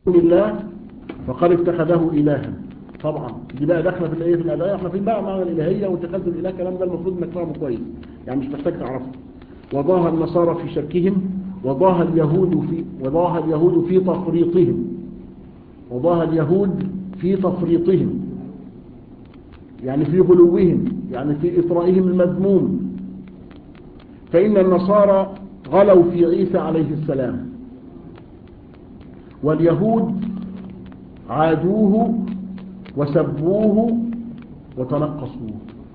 الله فقد اتخذه إلها طبعا دي بقى داخله في الايه في الاداء احنا في بقى معنى الالهيه واتخاذ الاله الكلام ده المفروض انك تفهمه كويس يعني مش محتاج تعرفه وضاها النصارى في شركهم وضاها اليهود في وضاها اليهود في تفريطهم وضاها اليهود في تفريطهم يعني في غلوهم يعني في إطرائهم المذموم فإن النصارى غلوا في عيسى عليه السلام واليهود عادوه وسبوه وتنقصوه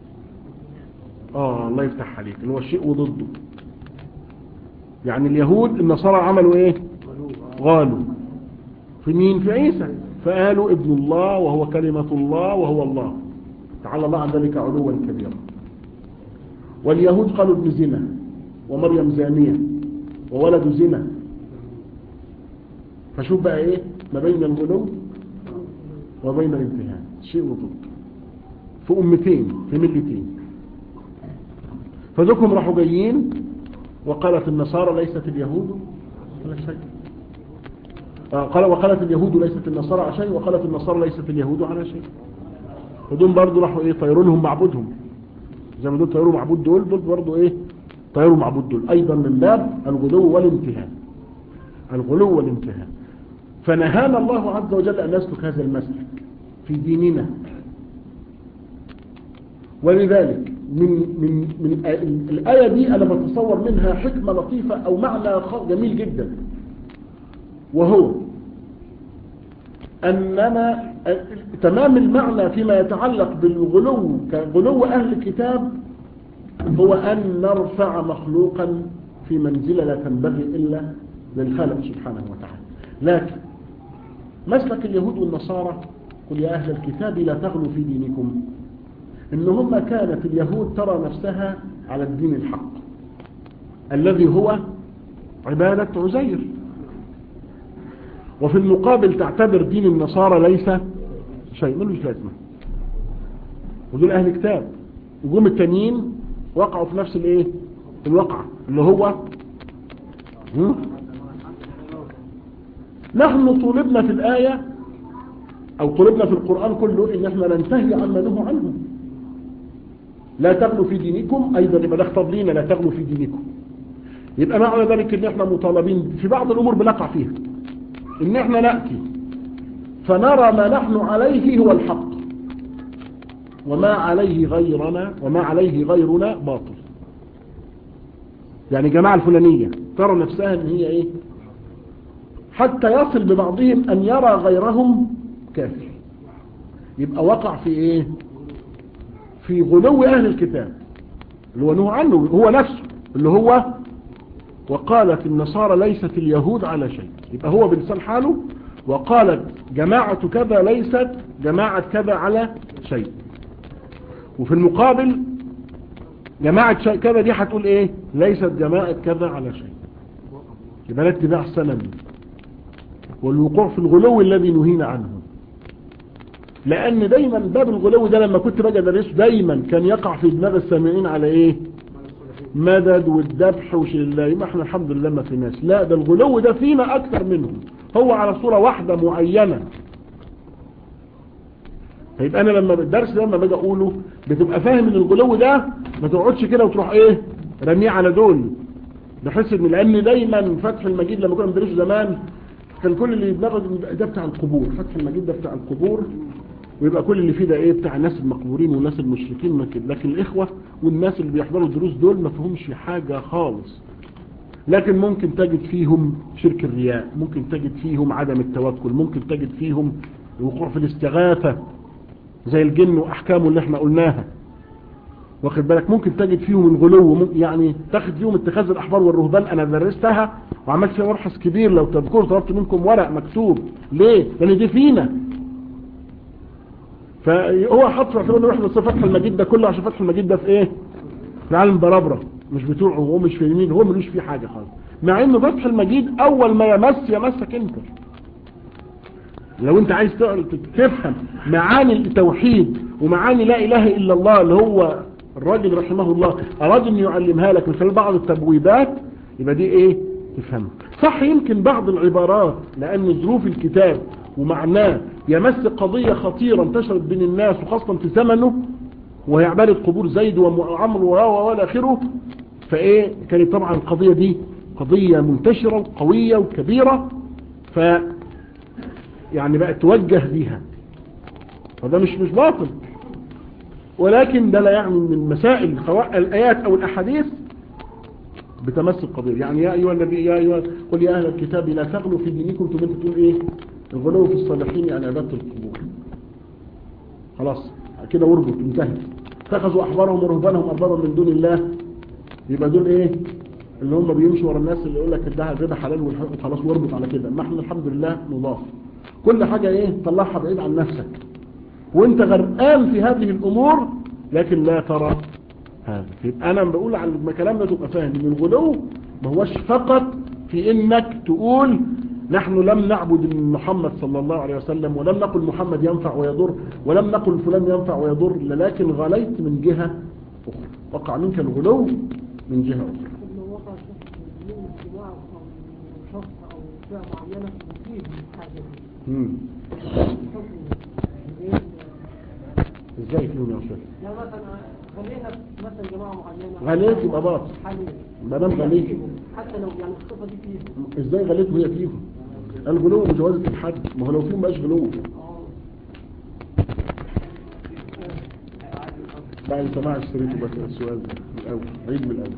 آه الله يفتح عليك اللي هو الشيء وضده يعني اليهود النصارى عملوا ايه غالوا في مين في عيسى فقالوا ابن الله وهو كلمة الله وهو الله تعالى الله عن ذلك علوا كبيرا واليهود قالوا ابن زنا ومريم زانية وولد زنا فشوف بقى ايه ما بين الغلو وبين الامتهان شيء وضد في امتين في ملتين فذكم راحوا جايين وقالت النصارى ليست اليهود ولا شيء قال وقالت اليهود ليست النصارى على شيء وقالت النصارى ليست اليهود على شيء ودول برضو راحوا ايه طيروا لهم معبودهم زي ما دول طيروا معبود دول دول برضو ايه طيروا معبود دول ايضا من باب الغلو والامتهان الغلو والامتهان فنهانا الله عز وجل ان نسلك هذا المسلك في ديننا ولذلك من من من الآية دي أنا بتصور منها حكمة لطيفة أو معنى جميل جدا وهو أننا تمام المعنى فيما يتعلق بالغلو كغلو أهل الكتاب هو أن نرفع مخلوقا في منزلة لا تنبغي إلا للخالق سبحانه وتعالى لكن مسلك اليهود والنصارى قل يا أهل الكتاب لا تغلوا في دينكم إن هم كانت اليهود ترى نفسها على الدين الحق الذي هو عبادة عزير وفي المقابل تعتبر دين النصارى ليس شيء ملوش لازمة ودول أهل كتاب وجوم التانيين وقعوا في نفس الايه الوقعة اللي هو هم؟ نحن طولبنا في الآية أو طلبنا في القرآن كله إن احنا ننتهي عما نهوا عنه لا تغلوا في دينكم أيضا يبقى ده خطاب لينا لا تغلوا في دينكم يبقى معنى ذلك ان احنا مطالبين في بعض الأمور بنقع فيها ان احنا نأتي فنرى ما نحن عليه هو الحق وما عليه غيرنا وما عليه غيرنا باطل يعني جماعة الفلانية ترى نفسها ان هي ايه حتى يصل ببعضهم ان يرى غيرهم كافر يبقى وقع في ايه في غلو اهل الكتاب اللي هو نوع عنه هو نفسه اللي هو وقالت النصارى ليست اليهود على شيء يبقى هو بلسان حاله وقالت جماعة كذا ليست جماعة كذا على شيء وفي المقابل جماعة شيء كذا دي هتقول ايه ليست جماعة كذا على شيء يبقى الاتباع سنن والوقوع في الغلو الذي نهينا عنه لان دايما باب الغلو ده لما كنت باجي ادرسه دايما كان يقع في دماغ السامعين على ايه مدد والذبح وشيل الله يبقى احنا الحمد لله ما في ناس لا ده الغلو ده فينا اكثر منهم هو على صورة واحدة معينة فيبقى انا لما الدرس ده لما باجي اقوله بتبقى فاهم ان الغلو ده ما تقعدش كده وتروح ايه رميه على دول بحس ان لان دايما فتح المجيد لما كنا بندرسه زمان كان كل اللي يبلغ ده بتاع القبور فتح المجيد ده بتاع القبور ويبقى كل اللي فيه ده ايه بتاع الناس المقبورين والناس المشركين لكن الاخوة والناس اللي بيحضروا الدروس دول ما فيهمش حاجة خالص لكن ممكن تجد فيهم شرك الرياء ممكن تجد فيهم عدم التوكل ممكن تجد فيهم الوقوع في الاستغاثة زي الجن واحكامه اللي احنا قلناها واخد بالك ممكن تجد فيهم الغلو يعني تاخد فيهم اتخاذ الاحبار والرهبان انا درستها وعملت فيها مرحص كبير لو تذكروا طلبت منكم ورق مكتوب ليه لان دي فينا فهو حط في اعتبار انه يحفظ فتح المجيد ده كله عشان فتح المجيد ده في ايه في عالم برابره مش بتوعه هو مش في اليمين هو ملوش فيه حاجه خالص مع انه فتح المجيد اول ما يمس يمسك انت لو انت عايز تفهم معاني التوحيد ومعاني لا اله الا الله اللي هو الراجل رحمه الله اراد ان يعلمها لك من خلال بعض التبويبات يبقى دي ايه تفهم صح يمكن بعض العبارات لأن ظروف الكتاب ومعناه يمس قضية خطيرة انتشرت بين الناس وخاصة في زمنه وهي عبادة قبور زيد وعمر والى اخره فايه كانت طبعا القضية دي قضية منتشرة وقوية وكبيرة ف يعني بقى توجه بيها فده مش مش باطل ولكن ده لا يعني من مسائل الآيات أو الأحاديث بتمس القضية يعني يا أيها النبي يا أيها قل يا أهل الكتاب لا تغلوا في دينكم تقول تقول إيه الغلو في الصالحين عن عبادة القبور خلاص كده وربط انتهت اتخذوا أحبارهم ورهبانهم أربابا من دون الله يبقى دول إيه اللي هم بيمشوا ورا الناس اللي يقول لك ده الربا حلال وخلاص واربط على كده اما احنا الحمد لله نضاف كل حاجة ايه طلعها بعيد عن نفسك وانت غرقان في هذه الامور لكن لا ترى هذا يبقى انا بقول على الكلام ده تبقى فاهم ان الغلو ما هوش فقط في انك تقول نحن لم نعبد محمد صلى الله عليه وسلم ولم نقل محمد ينفع ويضر ولم نقل فلان ينفع ويضر لكن غليت من جهة أخرى وقع منك الغلو من جهة أخرى لو وقع شخص من اجتماع او شخص او فئه معينه فيه حاجه دي مم. حكم غير ازاي فيهم يا شيخ يعني مثلا خلينا في مثلا جماعه معينه غليت يبقى باطل حاليا ما دام غليت حتى لو يعني الصفه دي فيه ازاي غليت وهي فيهم الغلو مجوزة الحد ما هو لو فيهم بقاش غلو اه بعد سماع الشريط بس السؤال ده من الأول عيد من الأول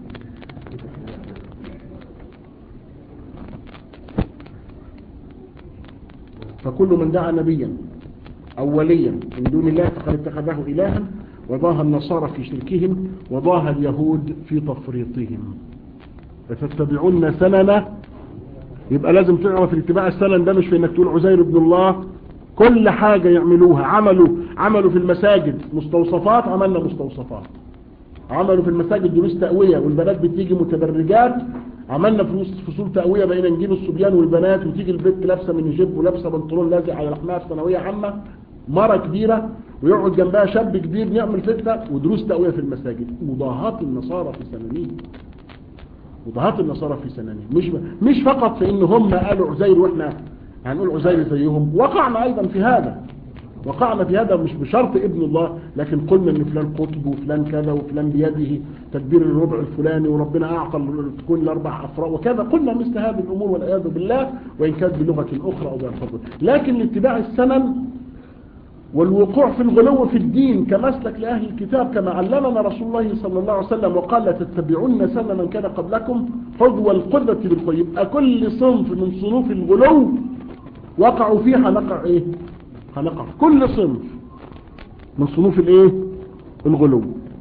فكل من دعا نبيا أو وليا من دون الله فقد اتخذه إلها وضاها النصارى في شركهم وضاها اليهود في تفريطهم فتتبعون سننا يبقى لازم تعرف الاتباع السنن ده مش في انك تقول عزير ابن الله كل حاجة يعملوها عملوا عملوا في المساجد مستوصفات عملنا مستوصفات عملوا في المساجد دروس تقوية والبنات بتيجي متبرجات عملنا فلوس فصول تقوية بقينا نجيب الصبيان والبنات وتيجي البنت لابسه من جيب ولابسه بنطلون لازق على لحمها في ثانويه عامه مرة كبيرة ويقعد جنبها شاب كبير نعمل فتنة ودروس تقوية في المساجد مضاهاة النصارى في سنانين مضاهاة النصارى في سنانين مش مش فقط في ان هم قالوا عزير واحنا هنقول عزير زيهم وقعنا ايضا في هذا وقعنا في هذا مش بشرط ابن الله لكن قلنا ان فلان قطب وفلان كذا وفلان بيده تدبير الربع الفلاني وربنا اعطى تكون الاربع افراد وكذا قلنا مثل هذه الامور والعياذ بالله وان كانت بلغه اخرى او بفضل لكن لاتباع السنن والوقوع في الغلو في الدين كمسلك لأهل الكتاب كما علمنا رسول الله صلى الله عليه وسلم وقال لا تتبعون سنة من كان قبلكم حذو القدة بالخير يبقى كل صنف من صنوف الغلو وقعوا فيه هنقع ايه هنقع في كل صنف من صنوف الايه الغلو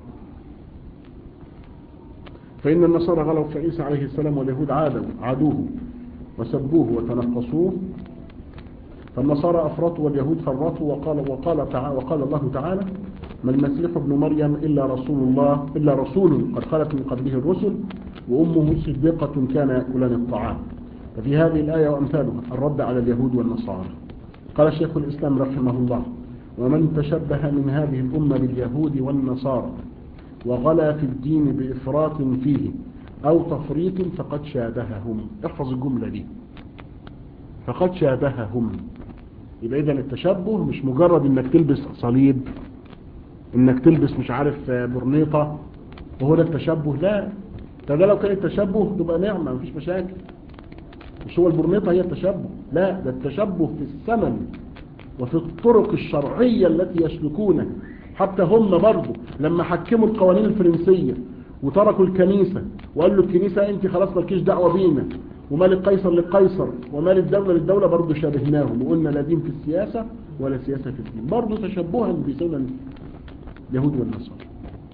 فإن النصارى غلوا في عيسى عليه السلام واليهود عادوا عادوه وسبوه وتنقصوه فالنصارى أفرطوا واليهود فرطوا وقال, وقال, تعالى وقال الله تعالى ما المسيح ابن مريم إلا رسول الله إلا رسول قد خلت من قبله الرسل وأمه صديقة كان يأكلان الطعام ففي هذه الآية وأمثالها الرد على اليهود والنصارى قال شيخ الإسلام رحمه الله ومن تشبه من هذه الأمة باليهود والنصارى وغلا في الدين بإفراط فيه أو تفريط فقد شابههم احفظ الجملة دي فقد شابههم يبقى إذا التشبه مش مجرد انك تلبس صليب انك تلبس مش عارف برنيطة وهو ده التشبه لا ده, ده لو كان التشبه تبقى نعمة مفيش مشاكل مش هو البرنيطة هي التشبه لا ده التشبه في الثمن وفي الطرق الشرعية التي يسلكونها حتى هم برضو لما حكموا القوانين الفرنسية وتركوا الكنيسة وقالوا الكنيسة انت خلاص مالكيش دعوة بينا ومال القيصر للقيصر ومال الدولة للدولة برضو شابهناهم وقلنا لا دين في السياسة ولا سياسة في الدين برضو تشبها بسنن اليهود والنصارى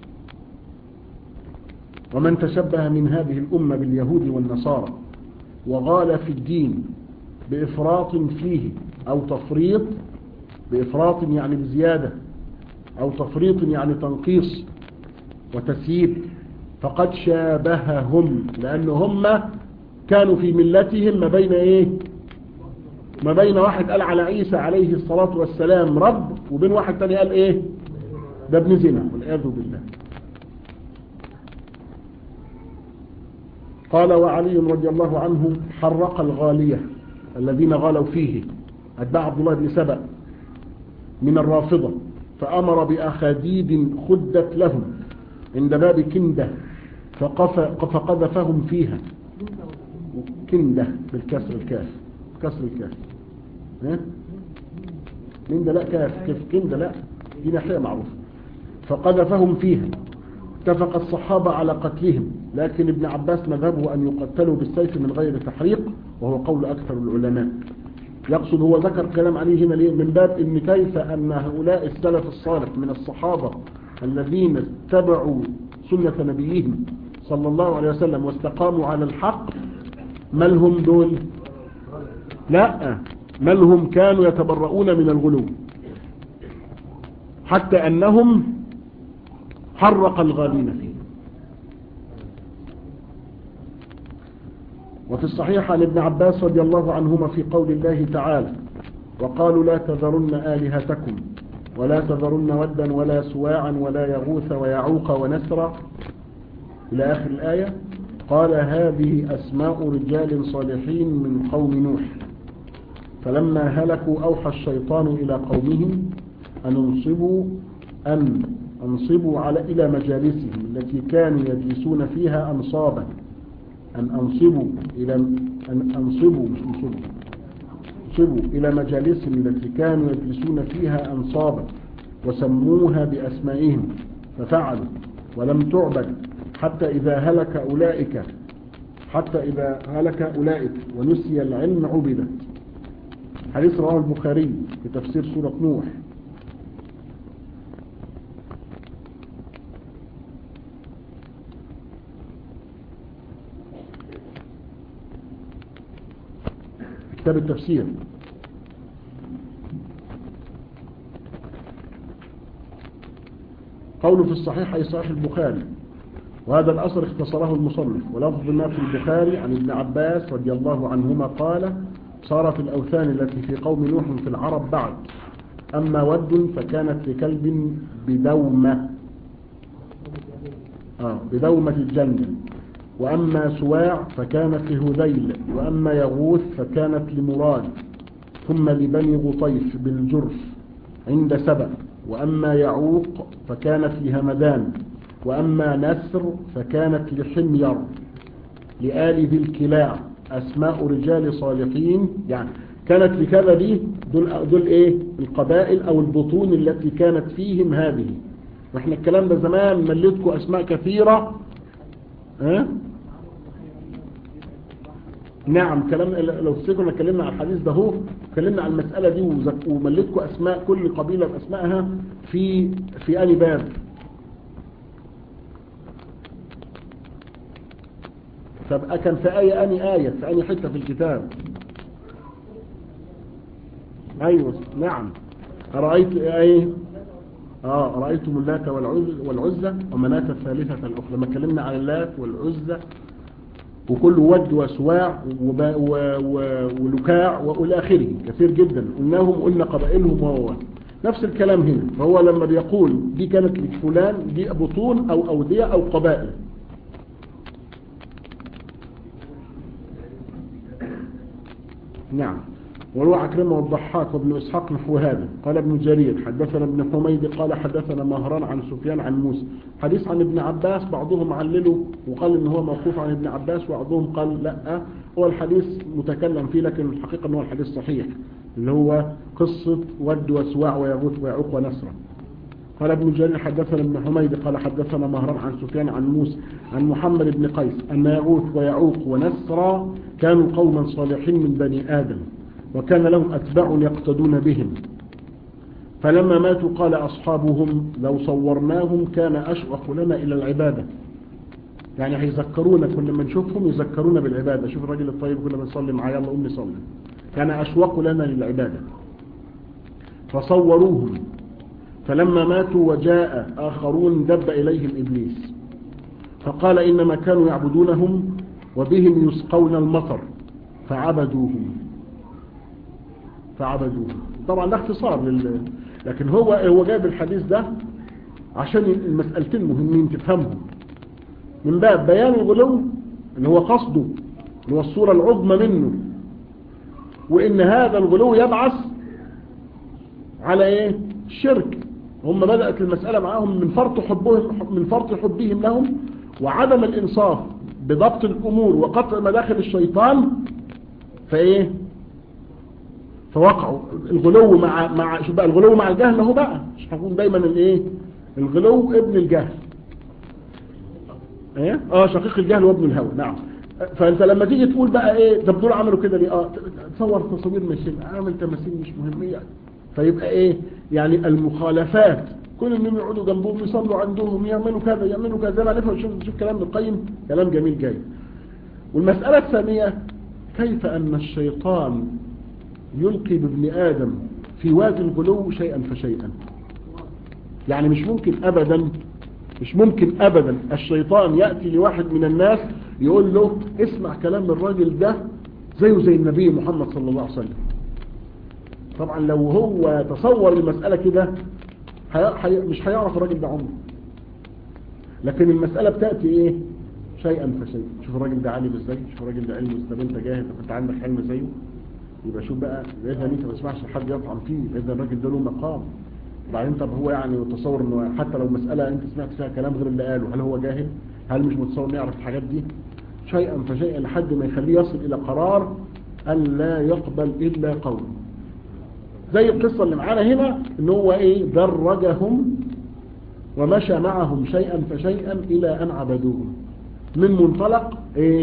ومن تشبه من هذه الأمة باليهود والنصارى وغال في الدين بإفراط فيه أو تفريط بإفراط يعني بزيادة أو تفريط يعني تنقيص وتسييب فقد شابههم لأن هم كانوا في ملتهم ما بين ايه ما بين واحد قال على عيسى عليه الصلاة والسلام رب وبين واحد تاني قال ايه ده ابن زنا والعياذ بالله قال وعلي رضي الله عنه حرق الغالية الذين غالوا فيه أتباع عبد الله بن سبأ من الرافضة فأمر بأخاديد خدت لهم عند باب كندة فقف فقذفهم فيها كندة بالكسر الكاف كسر الكاف ها كندة لا كاف كيف كندة لا دي ناحية معروفة فقذفهم فيها اتفق الصحابة على قتلهم لكن ابن عباس مذهبه أن يقتلوا بالسيف من غير تحريق وهو قول أكثر العلماء يقصد هو ذكر كلام عليه هنا ليه من باب ان كيف ان هؤلاء السلف الصالح من الصحابة الذين اتبعوا سنة نبيهم صلى الله عليه وسلم واستقاموا على الحق من هم دول لا من هم كانوا يتبرؤون من الغلو حتى انهم حرق الغالين فيه وفي الصحيح عن ابن عباس رضي الله عنهما في قول الله تعالى وقالوا لا تذرن آلهتكم ولا تذرن ودا ولا سواعا ولا يغوث ويعوق ونسرا إلى آخر الآية قال هذه أسماء رجال صالحين من قوم نوح فلما هلكوا أوحى الشيطان إلى قومهم أن انصبوا أن انصبوا على إلى مجالسهم التي كانوا يجلسون فيها أنصابا أن أنصبوا إلى أن أنصبوا مش أنصبوا انصبوا إلى مجالسهم التي كانوا يجلسون فيها أنصابا وسموها بأسمائهم ففعلوا ولم تعبد حتى إذا هلك أولئك حتى إذا هلك أولئك ونسي العلم عبدت حديث رواه البخاري في تفسير سورة نوح كتاب التفسير قوله في الصحيح أي صحيح البخاري وهذا الأثر اختصره المصنف ولفظ ما في البخاري عن ابن عباس رضي الله عنهما قال صارت الأوثان التي في قوم نوح في العرب بعد أما ود فكانت لكلب بدومة آه بدومة الجنة وأما سواع فكانت لهذيل وأما يغوث فكانت لمراد ثم لبني غطيف بالجرف عند سبأ وأما يعوق فكانت لهمدان وأما نسر فكانت لحمير لآل ذي الكلاع أسماء رجال صالحين يعني كانت لكذا دي دول, دول ايه القبائل او البطون التي كانت فيهم هذه واحنا الكلام ده زمان مليتكم اسماء كثيرة ها نعم كلام لو تفتكروا اتكلمنا عن الحديث ده هو اتكلمنا عن المسألة دي ومليتكم اسماء كل قبيلة باسمائها في في اني باب طب كان في آية أني آية في أني حتة في الكتاب أيوة نعم أرأيت أي آه رأيتم اللات والعزة, والعزة ومناة الثالثة الأخرى لما اتكلمنا عن اللات والعزة وكل ود وسواع ولكاع وإلى آخره كثير جدا قلناهم قلنا قبائلهم وهو نفس الكلام هنا فهو لما بيقول دي كانت لفلان دي بطون أو أودية أو قبائل نعم وروى عكرمة والضحاك وابن إسحاق نحو هذا قال ابن جرير حدثنا ابن حميد قال حدثنا مهران عن سفيان عن موسى حديث عن ابن عباس بعضهم علله وقال ان هو موقوف عن ابن عباس وبعضهم قال لا هو الحديث متكلم فيه لكن الحقيقة ان هو الحديث صحيح اللي هو قصة ود وسواع ويغوث ويعوق ونسرة قال ابن جرير حدثنا ابن حميد قال حدثنا مهران عن سفيان عن موسى عن محمد بن قيس أن يغوث ويعوق ونسرى كانوا قوما صالحين من بني آدم وكان لهم أتباع يقتدون بهم فلما ماتوا قال أصحابهم لو صورناهم كان أشوق لنا إلى العبادة يعني هيذكرونا كل ما نشوفهم يذكرونا بالعبادة شوف الراجل الطيب كل ما نصلي معاه يلا أمي صلي كان أشوق لنا للعبادة فصوروهم فلما ماتوا وجاء آخرون دب إليهم إبليس فقال إنما كانوا يعبدونهم وبهم يسقون المطر فعبدوهم فعبدوهم طبعا ده اختصار لل... لكن هو هو جايب الحديث ده عشان المسألتين مهمين تفهمهم من باب بيان الغلو اللي هو قصده اللي هو الصورة العظمى منه وإن هذا الغلو يبعث على إيه الشرك هم بدأت المسألة معاهم من فرط حبهم من فرط حبهم لهم وعدم الإنصاف بضبط الأمور وقطع مداخل الشيطان فإيه فوقعوا الغلو مع مع شو بقى الغلو مع الجهل اهو بقى مش هنقول دايما الايه الغلو ابن الجهل ايه اه شقيق الجهل وابن الهوى نعم فانت لما تيجي تقول بقى ايه طب دول عملوا كده ليه اه تصور تصوير ماشين عامل تماثيل مش مهمه يعني فيبقى ايه يعني المخالفات كل انهم يقعدوا جنبهم يصلوا عندهم يعملوا كذا يعملوا كذا زي ما نفهم شوف شوف كلام ابن القيم كلام جميل جاي والمسألة الثانية كيف أن الشيطان يلقي بابن آدم في وادي الغلو شيئا فشيئا يعني مش ممكن أبدا مش ممكن أبدا الشيطان يأتي لواحد من الناس يقول له اسمع كلام الراجل ده زيه زي النبي محمد صلى الله عليه وسلم طبعا لو هو تصور المسألة كده حي... حي... مش هيعرف الراجل ده عمره لكن المسألة بتأتي ايه شيئا فشيئا شوف الراجل ده عالم ازاي شوف الراجل ده علم ازاي انت جاهز انت عندك علم زيه يبقى شوف بقى باذن انت ما تسمعش حد يطعن فيه باذن الراجل ده له مقام وبعدين طب هو يعني تصور انه حتى لو مسألة انت سمعت فيها كلام غير اللي قاله هل هو جاهل هل مش متصور انه يعرف الحاجات دي شيئا فشيئا لحد ما يخليه يصل الى قرار ان لا يقبل الا قوله زي القصة اللي معانا هنا ان هو ايه درجهم ومشى معهم شيئا فشيئا الى ان عبدوهم من منطلق ايه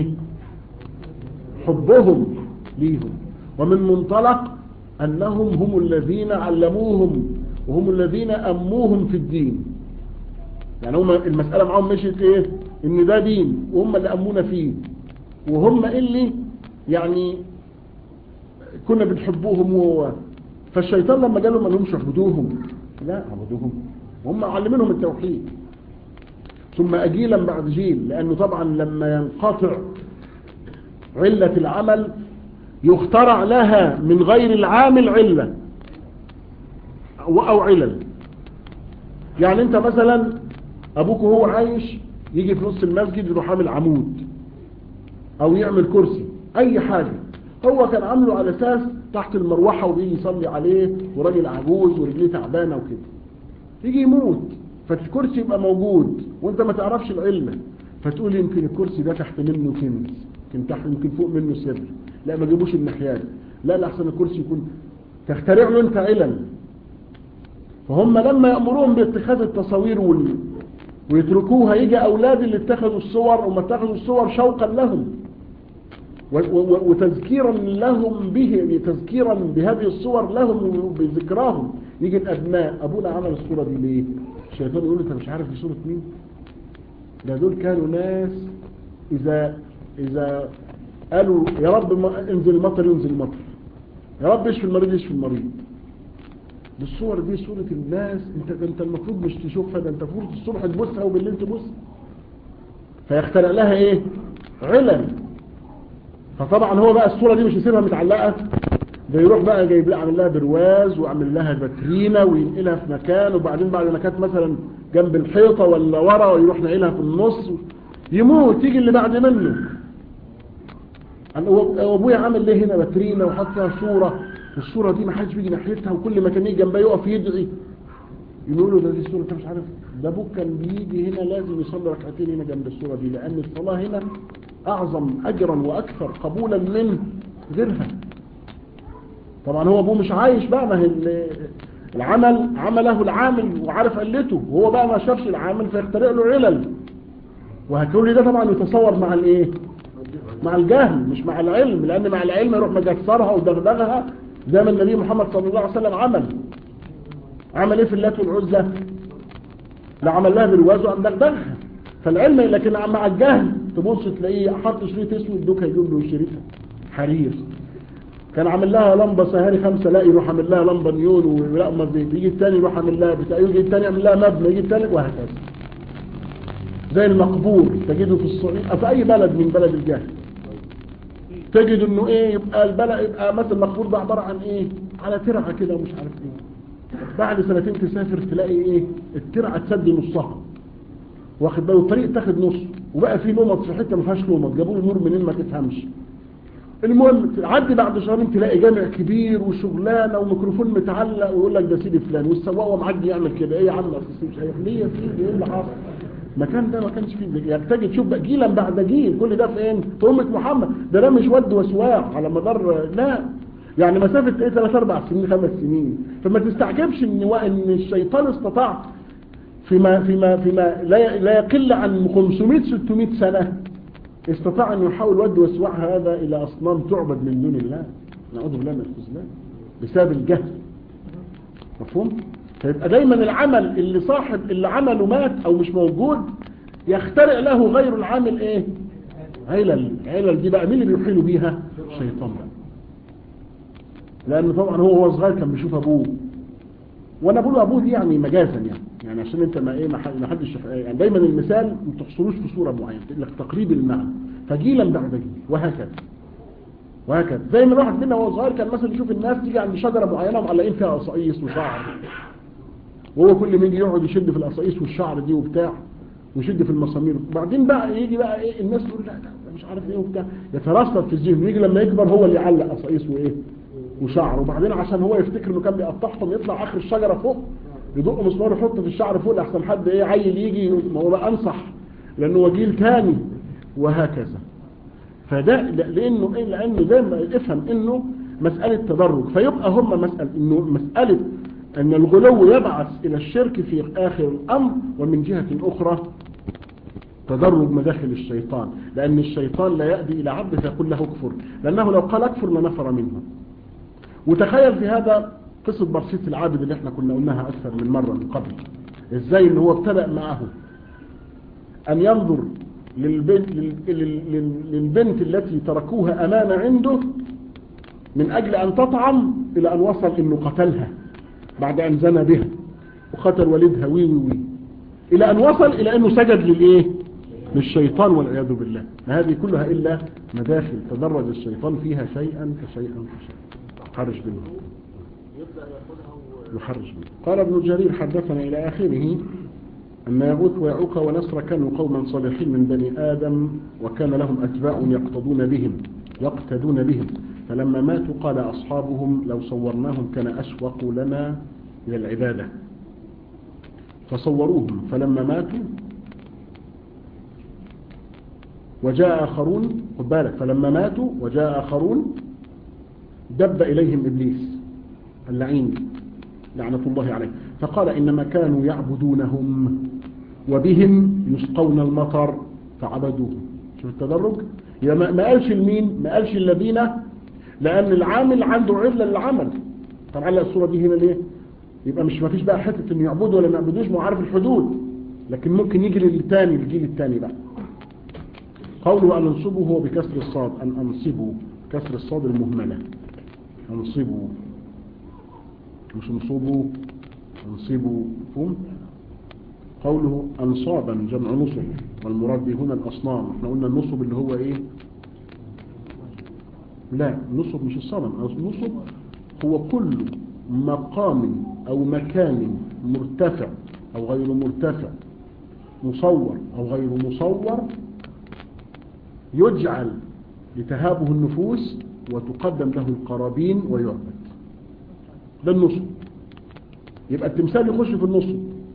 حبهم ليهم ومن منطلق انهم هم الذين علموهم وهم الذين اموهم في الدين يعني هم المسألة معهم مشيت ايه ان ده دين وهم اللي امونا فيه وهم اللي يعني كنا بنحبوهم وهو فالشيطان لما قال لهم ما لهمش اعبدوهم لا اعبدوهم هم علمينهم التوحيد ثم اجيلا بعد جيل لانه طبعا لما ينقطع علة العمل يخترع لها من غير العامل علة او علل يعني انت مثلا ابوك وهو عايش يجي في نص المسجد يروح عامل عمود او يعمل كرسي اي حاجة هو كان عامله على اساس تحت المروحة وبيجي يصلي عليه وراجل عجوز ورجليه تعبانة وكده يجي يموت فالكرسي يبقى موجود وانت ما تعرفش العلة فتقول يمكن الكرسي ده تحت منه كنز يمكن تحت يمكن فوق منه سر لا ما جيبوش الناحيات لا لا احسن الكرسي يكون تخترع له انت علل فهم لما يأمرون باتخاذ التصاوير وال... ويتركوها يجي اولاد اللي اتخذوا الصور وما اتخذوا الصور شوقا لهم وتذكيرا لهم به تذكيرا بهذه الصور لهم وبذكراهم يجي الابناء ابونا عمل الصورة دي ليه الشيطان يقول انت مش عارف دي صورة مين ده دول كانوا ناس اذا اذا قالوا يا رب انزل المطر ينزل المطر يا رب اشفي المريض يشفي المريض بالصور دي صورة الناس انت انت المفروض مش تشوفها ده انت المفروض الصبح تبصها وبالليل تبص فيخترع لها ايه علل فطبعا هو بقى الصورة دي مش يسيبها متعلقة ده يروح بقى جايب لها عامل لها برواز وعامل لها باترينا وينقلها في مكان وبعدين بعد ما كانت مثلا جنب الحيطة ولا ورا ويروح نقلها في النص يموت يجي اللي بعد منه ابويا عامل ليه هنا باترينا وحط فيها صورة الصورة دي ما حدش بيجي ناحيتها وكل ما كان يجي جنبها يقف يدعي يقولوا ده دي الصورة انت مش عارف ده ابوك كان بيجي هنا لازم يصلي ركعتين هنا جنب الصورة دي لان الصلاة هنا اعظم اجرا واكثر قبولا من غيرها طبعا هو ابوه مش عايش بقى ما هي العمل عمله العامل وعارف علته وهو بقى ما شافش العامل فيخترع له علل وهكل ده طبعا يتصور مع الايه مع الجهل مش مع العلم لان مع العلم يروح مجسرها ودغدغها زي ما النبي محمد صلى الله عليه وسلم عمل عمل ايه في اللات والعزى لا عمل لها بالواز وقام دغدغها فالعلم لكن مع الجهل تبص تلاقيه حط شريط اسود دوك هيجيب له شريطها حرير كان عامل لها لمبه سهاري خمسه لا يروح عامل لها لمبه نيون ولقمه زيت يجي الثاني يروح عامل لها بتاع يجي الثاني يعمل لها مبنى يجي الثالث وهكذا زي المقبور تجده في الصعيد أو في اي بلد من بلد الجهل تجد انه ايه يبقى البلد يبقى مثلا المقبور ده عباره عن ايه على ترعه كده ومش عارف ايه بعد سنتين تسافر تلاقي ايه الترعه تسد نصها واخد باله الطريق تاخد نص وبقى في لمط في حته ما فيهاش لمط جابوا له نور منين ما تفهمش المهم تعدي بعد شهرين تلاقي جامع كبير وشغلانه وميكروفون متعلق ويقول لك ده سيدي فلان والسواق معدي يعمل كده ايه يا عم أصل مش عارف ليه يا سيدي ايه اللي حصل المكان ده ما كانش فيه يعني تجي تشوف بقى جيلا بعد جيل كل ده فين في امه محمد ده ده مش ود وسواق على مدار لا يعني مسافه ايه ثلاث اربع سنين خمس سنين فما تستعجبش ان ان الشيطان استطاع فيما فيما فيما لا لا يقل عن 500 600 سنه استطاع أن يحول ود وسواع هذا إلى أصنام تعبد من دون الله نعوذ بالله من الخذلان بسبب الجهل مفهوم؟ فيبقى دايما العمل اللي صاحب اللي عمله مات أو مش موجود يخترع له غير العامل إيه؟ علل علل دي بقى مين اللي بيحيل بيها؟ الشيطان بقى لأن طبعا هو وهو صغير كان بيشوف أبوه وانا بقول ابوه دي يعني مجازا يعني يعني عشان انت ما ايه ما حدش يعني دايما المثال ما تحصلوش في صوره معينه لك تقريب المعنى فجيلا بعد جيل وهكذا وهكذا زي ما الواحد منا وهو صغير كان مثلا يشوف الناس تيجي عند شجره معينه ومعلقين فيها قصايص وشعر وهو كل ما يجي يقعد يشد في القصايص والشعر دي وبتاع ويشد في المسامير وبعدين بقى يجي بقى ايه الناس تقول لا ده مش عارف ايه وبتاع يترصد في الذهن ويجي لما يكبر هو اللي يعلق قصايص وايه وشعر وبعدين عشان هو يفتكر انه كان بيقطعهم يطلع اخر الشجره فوق يدق مسمار يحط في الشعر فوق لحسن حد ايه عيل يجي ما هو بقى انصح لانه هو جيل تاني وهكذا فده لانه ايه لانه زي ما افهم انه مساله تدرج فيبقى هم مساله انه مساله ان الغلو يبعث الى الشرك في اخر الامر ومن جهه اخرى تدرج مداخل الشيطان لان الشيطان لا يأتي الى عبد فيقول له اكفر لانه لو قال اكفر لنفر منه وتخيل في هذا قصة برسيس العابد اللي احنا كنا قلناها أكثر من مرة من قبل ازاي ان هو ابتدأ معه أن ينظر للبنت, للبنت التي تركوها أمانة عنده من أجل أن تطعم إلى أن وصل أنه قتلها بعد أن زنى بها وقتل والدها وي وي وي إلى أن وصل إلى أنه سجد للإيه للشيطان والعياذ بالله ما هذه كلها إلا مداخل تدرج الشيطان فيها شيئا فشيئا فشيئا يحرج منه يحرج منه قال ابن جرير حدثنا إلى آخره أن يغوث ويعوق ونسر كانوا قوما صالحين من بني آدم وكان لهم أتباع يقتدون بهم يقتدون بهم فلما ماتوا قال أصحابهم لو صورناهم كان أشوق لنا إلى العبادة فصوروهم فلما ماتوا وجاء آخرون خد بالك فلما ماتوا وجاء آخرون دب إليهم إبليس اللعين لعنة الله عليه فقال إنما كانوا يعبدونهم وبهم يسقون المطر فعبدوهم شوف التدرج يبقى ما قالش المين ما قالش الذين لأن العامل عنده علة للعمل طبعا لا الصورة دي هنا ليه يبقى مش ما فيش بقى حتة انه يعبدوا ولا ما يعبدوش ما عارف الحدود لكن ممكن يجي للتاني الجيل التاني بقى قوله أن انصبه هو بكسر الصاد أن أنصبه كسر الصاد المهملة انصبوا مش انصبوا انصبوا فهم قوله انصابا جمع نصب والمراد به هنا الاصنام احنا قلنا النصب اللي هو ايه لا النصب مش الصنم النصب هو كل مقام او مكان مرتفع او غير مرتفع مصور او غير مصور يجعل لتهابه النفوس وتقدم له القرابين ويعبد ده النصب يبقى التمثال يخش في النصب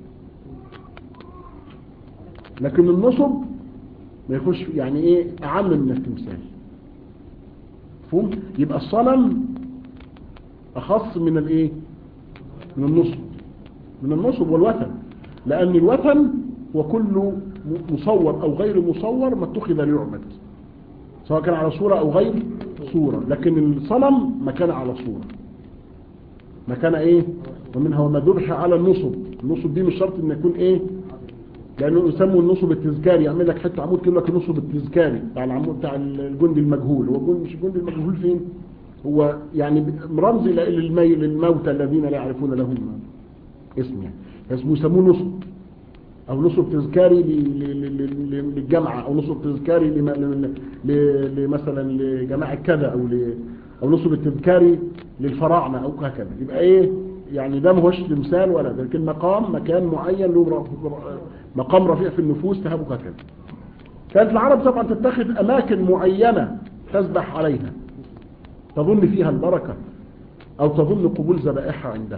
لكن النصب ما يخش يعني ايه اعم من التمثال مفهوم يبقى الصنم اخص من الايه من النصب من النصب والوثن لان الوثن هو كل مصور او غير مصور ما اتخذ ليعبد سواء كان على صورة او غير صورة لكن الصنم ما كان على صورة ما كان ايه ومنها وما ذبح على النصب النصب دي مش شرط ان يكون ايه لانه يسموا النصب التذكاري يعمل لك حته عمود كده لك النصب التذكاري بتاع العمود بتاع الجندي المجهول هو الجندي مش الجندي المجهول فين هو يعني رمز للمي للموتى الذين لا يعرفون لهم اسم يعني اسمه يسموه نصب او نصب تذكاري للجامعة او نصب تذكاري مثلا لجماعة كذا او او نصب التذكاري للفراعنة او هكذا يبقى ايه يعني ده مهوش تمثال ولا لكن مقام مكان معين له مقام رفيع في النفوس تهبك هكذا كانت العرب طبعا تتخذ أماكن معينة تسبح عليها تظن فيها البركة أو تظن قبول ذبائحها عندها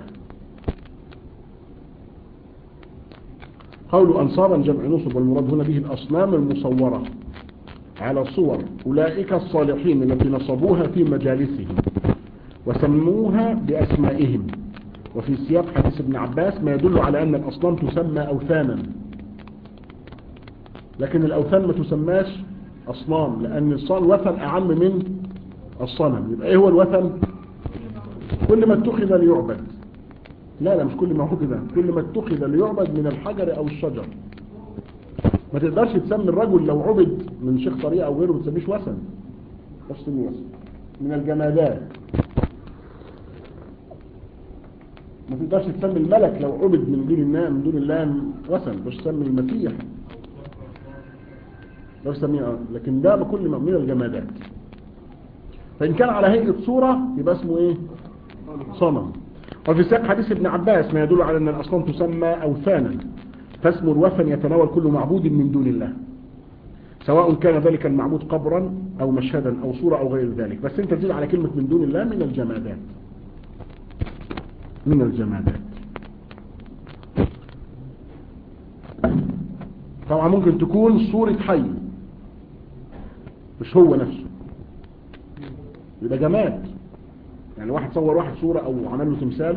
قول أنصارا جمع نصب والمراد هنا به الأصنام المصورة على صور أولئك الصالحين التي نصبوها في مجالسهم وسموها بأسمائهم وفي سياق حديث ابن عباس ما يدل على أن الأصنام تسمى أوثانا لكن الأوثان ما تسماش أصنام لأن الوثن أعم من الصنم يبقى إيه هو الوثن كل ما اتخذ ليعبد لا لا مش كل ما اتخذ كل ما اتخذ ليعبد من الحجر أو الشجر ما تقدرش تسمي الرجل لو عبد من شيخ طريقة أو غيره ما تسميش وثن مش تسميه وثن من الجمادات ما تقدرش تسمي الملك لو عبد من دون الله من دون الله وثن مش تسمي المسيح لو تسميه لكن ده بكل ما من الجمادات فإن كان على هيئة صورة يبقى اسمه ايه صنم وفي سياق حديث ابن عباس ما يدل على أن الأصنام تسمى أوثانا فاسم الوثن يتناول كل معبود من دون الله سواء كان ذلك المعبود قبرا أو مشهدا أو صورة أو غير ذلك بس انت تزيد على كلمة من دون الله من الجمادات من الجمادات طبعا ممكن تكون صورة حي مش هو نفسه يبقى جماد يعني واحد صور واحد صورة او عمل له تمثال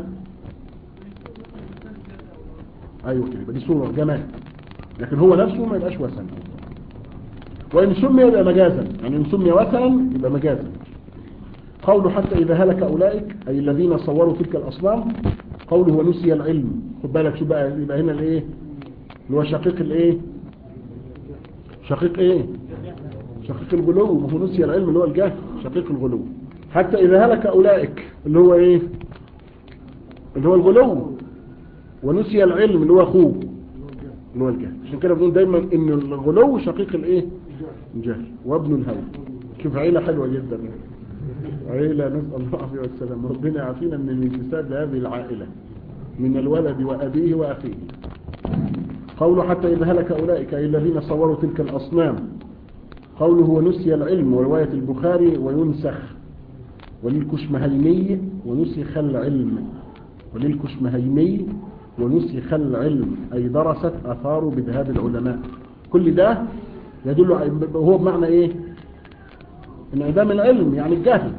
ايوه كده يبقى دي صورة جماد لكن هو نفسه ما يبقاش وثن وان سمي يبقى مجازا يعني ان سمي وثنا يبقى مجازا قوله حتى اذا هلك اولئك اي الذين صوروا تلك الاصنام قوله ونسي العلم خد بالك شو بقى يبقى هنا الايه اللي هو شقيق الايه شقيق ايه شقيق الغلو ما هو نسي العلم اللي هو الجهل شقيق الغلو حتى إذا هلك أولئك اللي هو إيه اللي هو الغلو ونسي العلم اللي هو أخوه اللي هو الجهل عشان كده بنقول دايما إن الغلو شقيق الإيه الجهل وابن الهوى شوف عيلة حلوة جدا عيلة نسأل الله العافية والسلام ربنا يعافينا من الانتساب لهذه العائلة من الولد وأبيه وأخيه قوله حتى إذا هلك أولئك أي الذين صوروا تلك الأصنام قوله ونسي العلم ورواية البخاري وينسخ وللكشمهيني ونسخ العلم وللكشمهيني ونسخ العلم أي درست أثار بذهاب العلماء كل ده يدل هو بمعنى إيه انعدام العلم يعني الجهل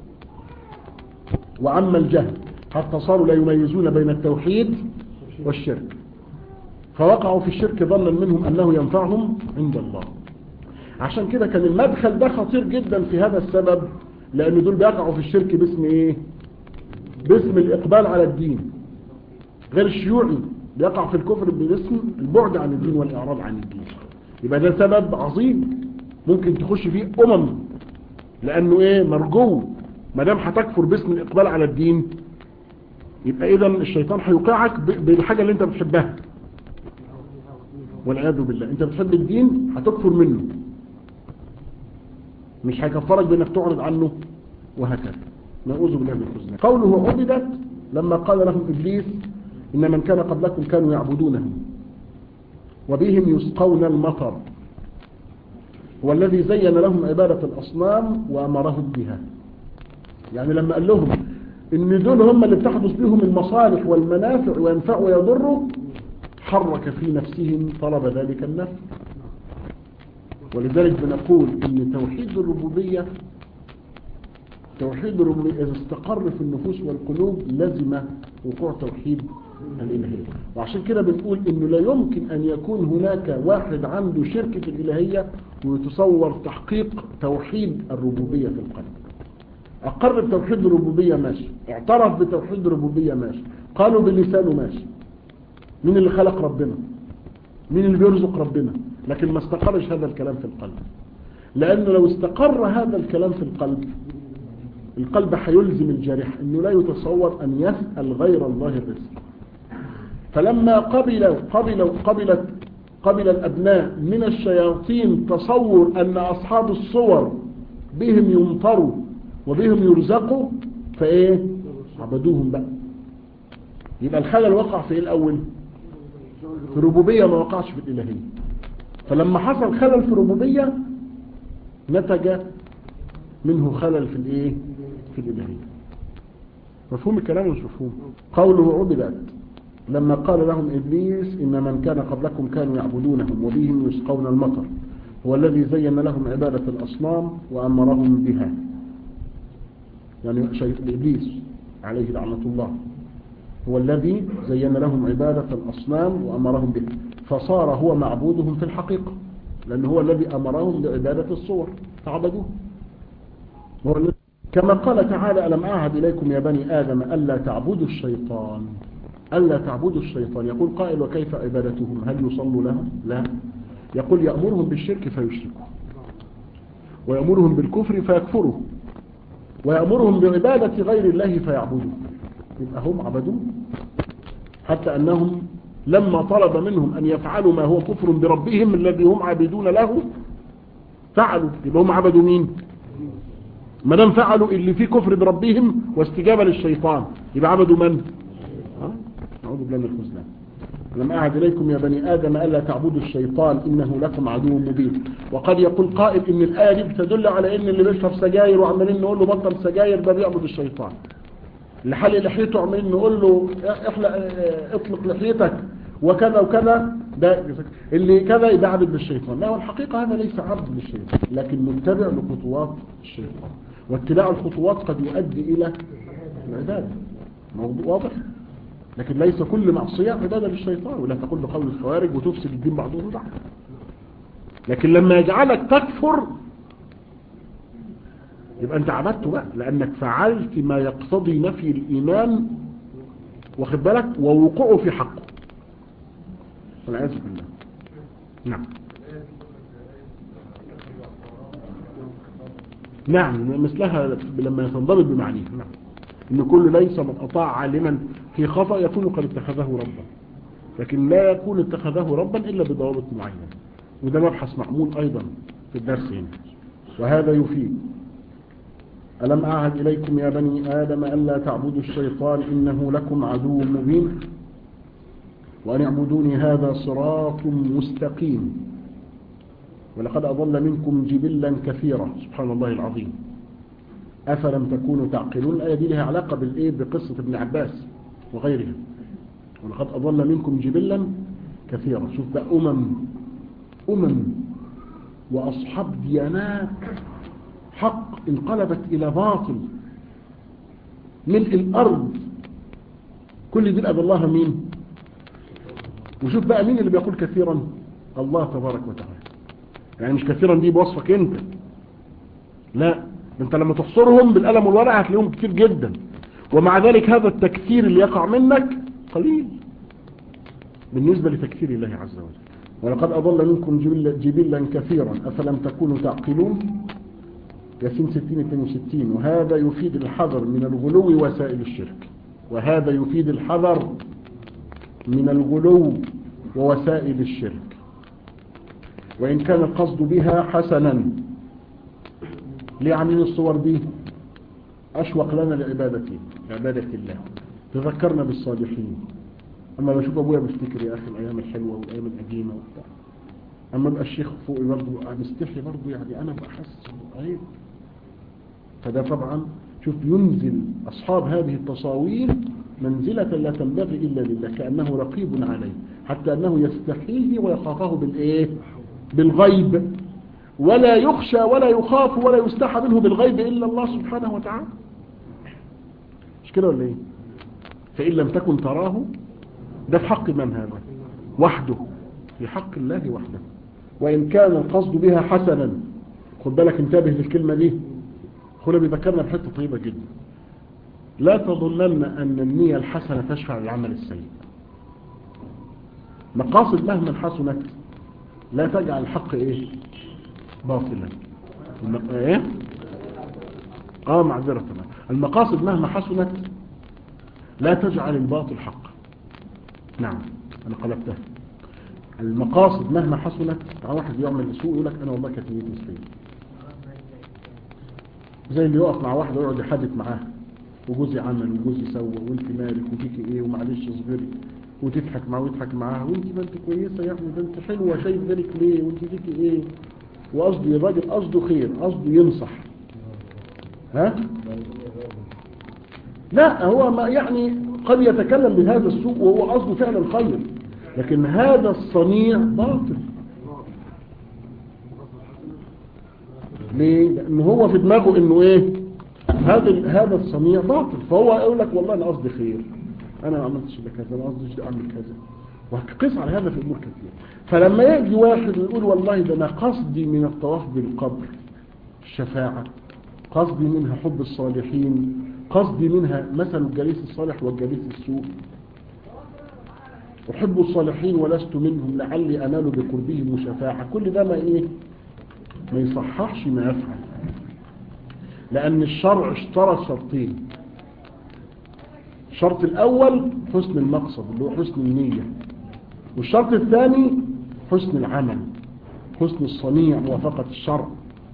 وعم الجهل حتى صاروا لا يميزون بين التوحيد والشرك فوقعوا في الشرك ظنا منهم أنه ينفعهم عند الله عشان كده كان المدخل ده خطير جدا في هذا السبب لأن دول بيقعوا في الشرك باسم إيه باسم الإقبال على الدين غير الشيوعي بيقع في الكفر باسم البعد عن الدين والإعراض عن الدين يبقى ده سبب عظيم ممكن تخش فيه أمم لأنه إيه مرجو ما دام هتكفر باسم الإقبال على الدين يبقى إذا الشيطان هيوقعك بالحاجة اللي أنت بتحبها والعياذ بالله أنت بتحب الدين هتكفر منه مش هيكفرك بانك تعرض عنه وهكذا نعوذ بالله من الخزنان قوله عبدت لما قال لهم ابليس ان من كان قبلكم كانوا يعبدونه وبهم يسقون المطر هو الذي زين لهم عبادة الأصنام وأمرهم بها يعني لما قال لهم ان دول هم اللي بتحدث بهم المصالح والمنافع وينفع ويضر حرك في نفسهم طلب ذلك النفع ولذلك بنقول ان توحيد الربوبية توحيد الربوبية إذا استقر في النفوس والقلوب لزم وقوع توحيد الإلهية وعشان كده بنقول انه لا يمكن ان يكون هناك واحد عنده شركة الإلهية ويتصور تحقيق توحيد الربوبية في القلب اقر بتوحيد الربوبية ماشي اعترف بتوحيد الربوبية ماشي قالوا بلسانه ماشي مين اللي خلق ربنا مين اللي بيرزق ربنا لكن ما استقرش هذا الكلام في القلب لأنه لو استقر هذا الكلام في القلب القلب حيلزم الجارح أنه لا يتصور أن يسأل غير الله الرزق فلما قبل قبل قبلت قبل الأبناء من الشياطين تصور أن أصحاب الصور بهم يمطروا وبهم يرزقوا فإيه عبدوهم بقى يبقى الخلل وقع في إيه الأول في الربوبية ما وقعش في الإلهية فلما حصل خلل في الربوبية نتج منه خلل في الايه في الالهيه مفهوم الكلام مش مفهوم قوله عبدت لما قال لهم ابليس ان من كان قبلكم كانوا يعبدونهم وبهم يسقون المطر هو الذي زين لهم عباده الاصنام وامرهم بها يعني شيء ابليس عليه لعنه الله هو الذي زين لهم عباده الاصنام وامرهم بها فصار هو معبودهم في الحقيقه لأنه هو الذي أمرهم بعبادة الصور فعبدوه هو الذي كما قال تعالى ألم أعهد إليكم يا بني آدم ألا تعبدوا الشيطان ألا تعبدوا الشيطان يقول قائل وكيف عبادتهم هل يصلوا لهم لا يقول يأمرهم بالشرك فيشركوا ويأمرهم بالكفر فيكفروا ويأمرهم بعبادة غير الله فيعبدوا يبقى هم عبدوه حتى أنهم لما طلب منهم أن يفعلوا ما هو كفر بربهم الذي هم عابدون له فعلوا يبقى هم عبدوا مين ما دام فعلوا اللي فيه كفر بربهم واستجابة للشيطان يبقى عبدوا من نعوذ بالله من الخزلان لم أعد إليكم يا بني آدم ألا تعبدوا الشيطان إنه لكم عدو مبين وقد يقول قائل إن الآية دي بتدل على إن اللي بيشرب سجاير وعمالين نقول له بطل سجاير ده بيعبد الشيطان اللي حل لحيته عمالين نقول له احلق اطلق لحيتك وكذا وكذا ده اللي كذا يبقى عبد بالشيطان لا والحقيقة هذا ليس عبد للشيطان لكن متبع لخطوات الشيطان واتباع الخطوات قد يؤدي إلى العبادة موضوع واضح لكن ليس كل معصية عبادة للشيطان ولا تقول بقول الخوارج وتفسد الدين بعضهم بعض لكن لما يجعلك تكفر يبقى انت عبدته بقى لانك فعلت ما يقتضي نفي الايمان واخد بالك ووقوعه في حقه والعياذ بالله نعم نعم مثلها لما تنضبط بمعنيها نعم ان كل ليس من اطاع عالما في خطأ يكون قد اتخذه ربا لكن لا يكون اتخذه ربا الا بضوابط معينة وده مبحث معمول ايضا في الدرس هنا وهذا يفيد ألم أعهد إليكم يا بني آدم ألا تعبدوا الشيطان إنه لكم عدو مبين وأن اعبدوني هذا صراط مستقيم ولقد أضل منكم جبلا كثيرا سبحان الله العظيم أفلم تكونوا تعقلون الآية دي لها علاقة بالإيه بقصة ابن عباس وغيرها ولقد أضل منكم جبلا كثيرا شوف بقى أمم أمم وأصحاب ديانات حق انقلبت إلى باطل ملء الأرض كل دي أبى الله مين وشوف بقى مين اللي بيقول كثيرا الله تبارك وتعالى يعني مش كثيرا دي بوصفك انت لا انت لما تحصرهم بالقلم والورقة هتلاقيهم كتير جدا ومع ذلك هذا التكثير اللي يقع منك قليل بالنسبة لتكثير الله عز وجل ولقد أضل منكم جبلا, جبلا كثيرا أفلم تكونوا تعقلون ياسين 60 62 وهذا يفيد الحذر من الغلو وسائل الشرك وهذا يفيد الحذر من الغلو ووسائل الشرك وإن كان القصد بها حسنا ليه عاملين الصور دي أشوق لنا لعبادته عبادة الله تذكرنا بالصالحين أما بشوف أبويا بفتكر يا أخي الأيام الحلوة والأيام القديمة وبتاع أما بقى الشيخ فوقي برضه مستحي برضه يعني أنا بحس عيب فده طبعا شوف ينزل أصحاب هذه التصاوير منزلة لا تنبغي إلا لله كأنه رقيب عليه حتى أنه يستحيه ويخافه بالإيه بالغيب ولا يخشى ولا يخاف ولا يستحى منه بالغيب إلا الله سبحانه وتعالى مش كده ولا إيه فإن لم تكن تراه ده في حق من هذا وحده في حق الله وحده وإن كان القصد بها حسنا خد بالك انتبه للكلمة دي هنا بيذكرنا بحته طيبة جدا لا تظنن أن النية الحسنة تشفع للعمل السيء مقاصد مهما حسنت لا تجعل الحق ايه باطلا ايه اه معذرة المقاصد مهما حسنت لا تجعل الباطل حق نعم انا قلبتها المقاصد مهما حسنت واحد يعمل سوء يقول لك انا والله كانت نيتي سيئه زي اللي يقف مع واحد ويقعد يحدث معاه وجوزي عمل وجوزي سوى وانت مالك وفيك ايه ومعلش اصبري وتضحك معاه ويضحك معاها وانت ما انت كويسة يا ابني ده انت حلوة شايف ذلك ليه وانت فيك ايه وقصده الراجل قصده خير قصده ينصح ها لا هو ما يعني قد يتكلم بهذا السوء وهو قصده فعلا خير لكن هذا الصنيع باطل ليه؟ لأن هو في دماغه انه ايه هذا هذا الصنيع باطل فهو يقول لك والله انا قصدي خير انا ما عملتش الا كذا انا قصدي اعمل كذا وهتقيس على هذا في امور كثير فلما يجي واحد ويقول والله ده انا قصدي من الطواف بالقبر الشفاعة قصدي منها حب الصالحين قصدي منها مثل الجليس الصالح والجليس السوء أحب الصالحين ولست منهم لعلي أنال بقربهم شفاعة كل ده ما إيه ما يصححش ما يفعل لأن الشرع اشترى شرطين الشرط الأول حسن المقصد اللي هو حسن النية والشرط الثاني حسن العمل حسن الصنيع موافقة الشرع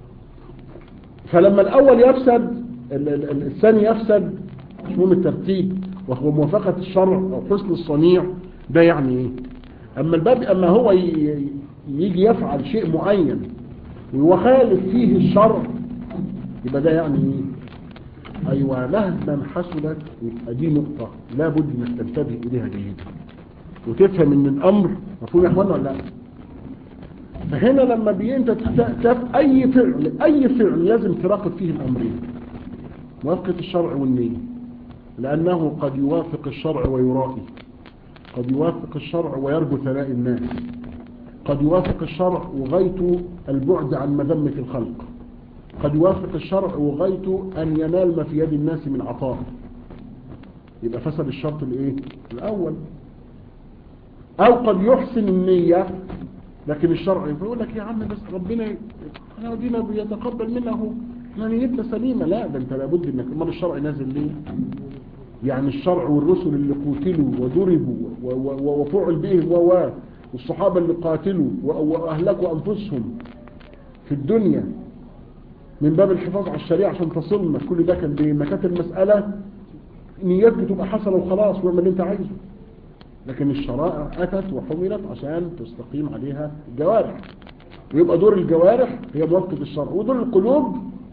فلما الأول يفسد ال- ال- ال- الثاني يفسد مش مهم الترتيب وهو موافقة الشرع أو حسن الصنيع ده يعني إيه أما الباب أما هو ي- ي- يجي يفعل شيء معين ويخالف فيه الشرع يبقى ده يعني إيه أيوة مهما حصلت يبقى دي نقطة لابد انك تنتبه إليها جيدا وتفهم ان الأمر مفهوم يا اخوانا ولا لا فهنا لما بي انت تف اي فعل اي فعل لازم تراقب فيه الامرين موافقة الشرع والنية لانه قد يوافق الشرع ويرائي قد يوافق الشرع ويرجو ثناء الناس قد يوافق الشرع وغايته البعد عن مذمة الخلق قد يوافق الشرع وغايته ان ينال ما في يد الناس من عطاء يبقى فسد الشرط الايه الاول او قد يحسن النية لكن الشرع يقول لك يا عم بس ربنا احنا دينا بيتقبل منا اهو احنا نيتنا سليمه لا ده انت لابد انك امال الشرع نازل ليه يعني الشرع والرسل اللي قتلوا وضربوا و- و- وفعل بهم و والصحابه اللي قاتلوا و- واهلكوا انفسهم في الدنيا من باب الحفاظ على الشريعه عشان تصلنا كل ده كان بما كانت المساله نيات بتبقى حسنه وخلاص واعمل اللي انت عايزه لكن الشرائع أتت وحملت عشان تستقيم عليها الجوارح ويبقى دور الجوارح هي موافقة الشرع ودور القلوب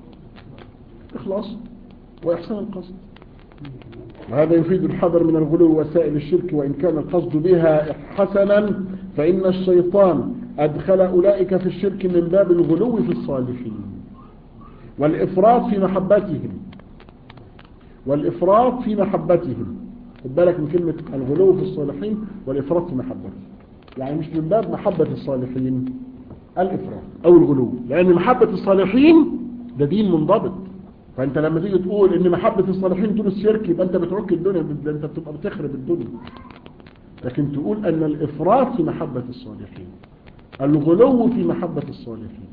إخلاص وإحسان القصد وهذا يفيد الحذر من الغلو وسائل الشرك وإن كان القصد بها حسنا فإن الشيطان أدخل أولئك في الشرك من باب الغلو في الصالحين والإفراط في محبتهم والإفراط في محبتهم خد بالك من كلمة الغلو في الصالحين والإفراط في محبتهم يعني مش من باب محبة الصالحين الإفراط أو الغلو لأن محبة الصالحين ده دين منضبط فأنت لما تيجي تقول إن محبة الصالحين دون الشرك يبقى أنت بتعك الدنيا ده أنت بتبقى بتخرب الدنيا لكن تقول أن الإفراط في محبة الصالحين الغلو في محبة الصالحين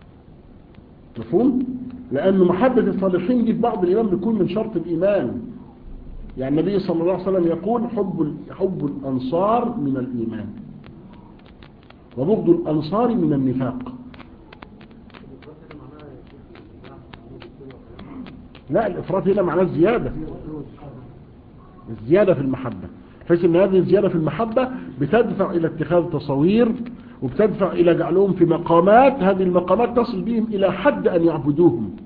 مفهوم؟ لأن محبة الصالحين دي في بعض الإيمان بيكون من شرط الإيمان يعني النبي صلى الله عليه وسلم يقول حب حب الأنصار من الإيمان وبغض الأنصار من النفاق لا الإفراط هنا معناه الزيادة الزيادة في المحبة حيث أن هذه الزيادة في المحبة بتدفع إلى اتخاذ تصوير وبتدفع إلى جعلهم في مقامات هذه المقامات تصل بهم إلى حد أن يعبدوهم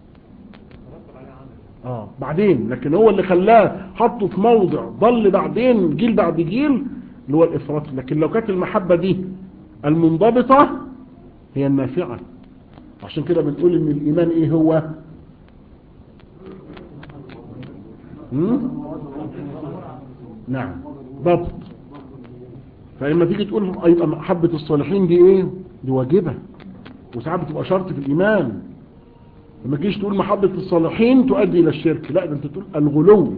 آه بعدين لكن هو اللي خلاه حطه في موضع ضل بعدين جيل بعد جيل اللي هو الإفراط لكن لو كانت المحبة دي المنضبطة هي النافعة عشان كده بنقول ان الإيمان ايه هو هم؟ نعم ضبط فلما تيجي تقول ايضا محبة الصالحين دي ايه دي واجبة وساعات بتبقى شرط في الإيمان لما تجيش تقول محبة الصالحين تؤدي إلى الشرك لا ده أنت تقول الغلو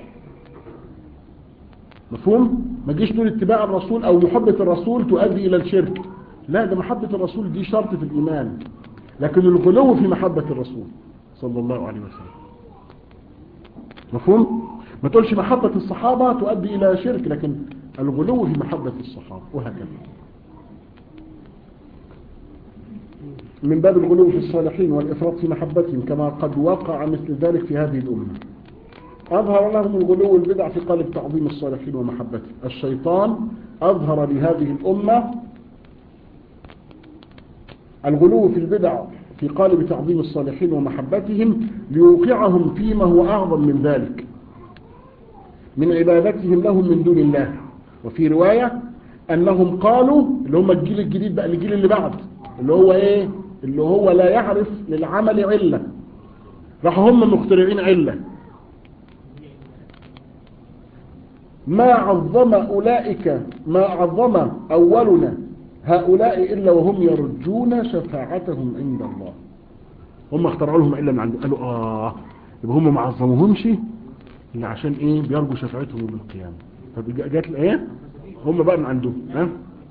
مفهوم؟ ما تجيش تقول اتباع الرسول أو محبة الرسول تؤدي إلى الشرك لا ده محبة الرسول دي شرط في الإيمان لكن الغلو في محبة الرسول صلى الله عليه وسلم مفهوم؟ ما تقولش محبة الصحابة تؤدي إلى شرك لكن الغلو في محبة الصحابة وهكذا من باب الغلو في الصالحين والإفراط في محبتهم كما قد وقع مثل ذلك في هذه الأمة أظهر لهم الغلو والبدع في قالب تعظيم الصالحين ومحبته الشيطان أظهر لهذه الأمة الغلو في البدع في قالب تعظيم الصالحين ومحبتهم ليوقعهم فيما هو أعظم من ذلك من عبادتهم لهم من دون الله وفي رواية أنهم قالوا اللي هم الجيل الجديد بقى الجيل اللي بعد اللي هو إيه اللي هو لا يعرف للعمل علة راحوا هم مخترعين علة ما عظم أولئك ما عظم أولنا هؤلاء إلا وهم يرجون شفاعتهم عند الله هم اخترعوا لهم إلا من عند قالوا آه يبقى هم ما عظموهمش إلا عشان إيه بيرجوا شفاعتهم يوم القيامة طب جات الآية هم بقى من عندهم ها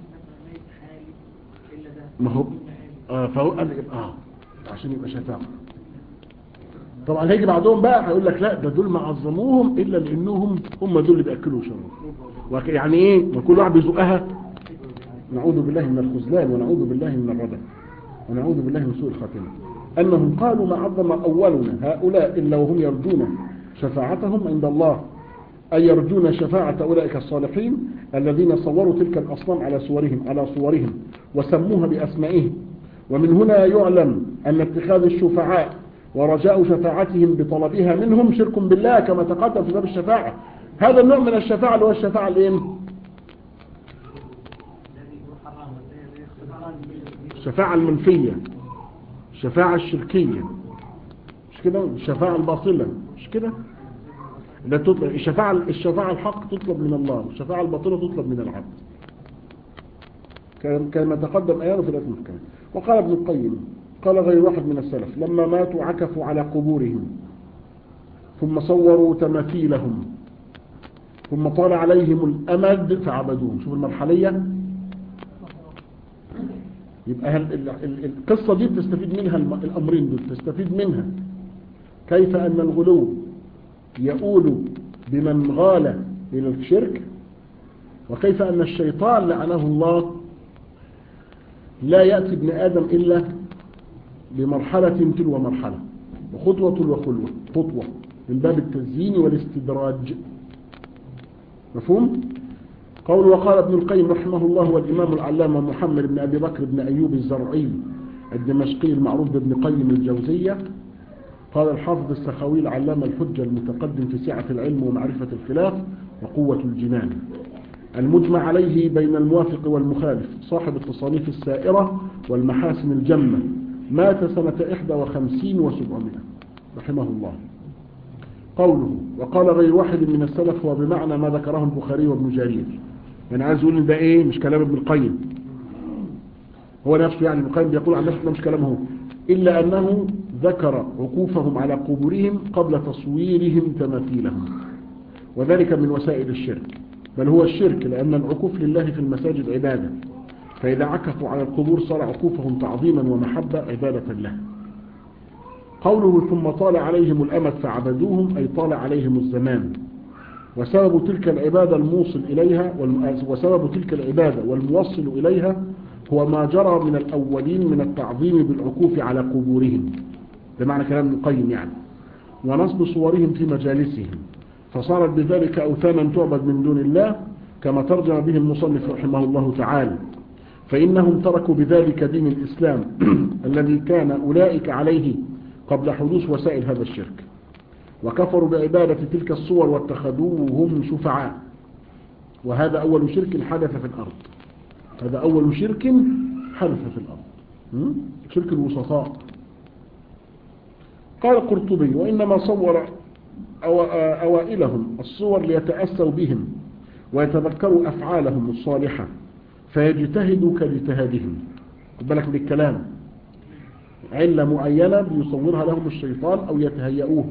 ما هو آه فهو قال آه عشان يبقى شفاعة طبعا هيجي بعدهم بقى هيقول لك لا ده دول ما عظموهم الا لانهم هم دول اللي بياكلوا وشربوا يعني ايه ما كل واحد بيزقها نعوذ بالله من الخذلان ونعوذ بالله من الردى ونعوذ بالله من سوء الخاتمه انهم قالوا ما عظم اولنا هؤلاء الا وهم يرجون شفاعتهم عند الله أي يرجون شفاعة أولئك الصالحين الذين صوروا تلك الأصنام على صورهم على صورهم وسموها بأسمائهم ومن هنا يعلم أن اتخاذ الشفعاء ورجاء شفاعتهم بطلبها منهم شرك بالله كما تقدم في باب الشفاعة هذا النوع من الشفاعة اللي هو الشفاعة الايه الشفاعة المنفية الشفاعة الشركية مش كده الشفاعة الباطلة مش كده ده تطلب الشفاعة الشفاعة الحق تطلب من الله والشفاعة الباطلة تطلب من العبد كما تقدم آيانه في الآيات المحكمة وقال ابن القيم قال غير واحد من السلف لما ماتوا عكفوا على قبورهم ثم صوروا تماثيلهم ثم طال عليهم الأمد فعبدوهم شوف المرحلية يبقى القصة دي بتستفيد منها الأمرين دول تستفيد منها كيف أن الغلو يؤول بمن غال إلى الشرك وكيف أن الشيطان لعنه الله لا يأتي ابن آدم إلا بمرحلة تلو مرحلة وخطوة وخلوة خطوة من باب التزيين والاستدراج مفهوم؟ قول وقال ابن القيم رحمه الله والإمام العلامة محمد بن أبي بكر بن أيوب الزرعي الدمشقي المعروف بابن قيم الجوزية قال الحافظ السخاوي العلامة الحجة المتقدم في سعة العلم ومعرفة الخلاف وقوة الجنان المجمع عليه بين الموافق والمخالف صاحب التصانيف السائرة والمحاسن الجمة مات سنة 51 وسبعمائة رحمه الله قوله وقال غير واحد من السلف هو بمعنى ما ذكره البخاري وابن جرير يعني عايز يقول ان ده ايه مش كلام ابن القيم هو نفسه يعني ابن القيم بيقول عن نفسه مش كلامه إلا أنه ذكر عقوفهم على قبورهم قبل تصويرهم تماثيلهم وذلك من وسائل الشرك بل هو الشرك لأن العكوف لله في المساجد عبادة فإذا عكفوا على القبور صار عكوفهم تعظيما ومحبة عبادة له قوله ثم طال عليهم الأمد فعبدوهم أي طال عليهم الزمان وسبب تلك العبادة الموصل إليها وسبب تلك العبادة والموصل إليها هو ما جرى من الأولين من التعظيم بالعكوف على قبورهم بمعنى كلام القيم يعني ونصب صورهم في مجالسهم فصارت بذلك أوثانا تعبد من دون الله كما ترجم به المصنف رحمه الله تعالى فإنهم تركوا بذلك دين الإسلام الذي كان أولئك عليه قبل حدوث وسائل هذا الشرك وكفروا بعبادة تلك الصور واتخذوهم شفعاء وهذا أول شرك حدث في الأرض هذا أول شرك حدث في الأرض شرك الوسطاء قال القرطبي وإنما صور أوائلهم الصور ليتأسوا بهم ويتذكروا أفعالهم الصالحة فيجتهدوا كاجتهادهم بالك بالكلام علة معينة بيصورها لهم الشيطان أو يتهيئوه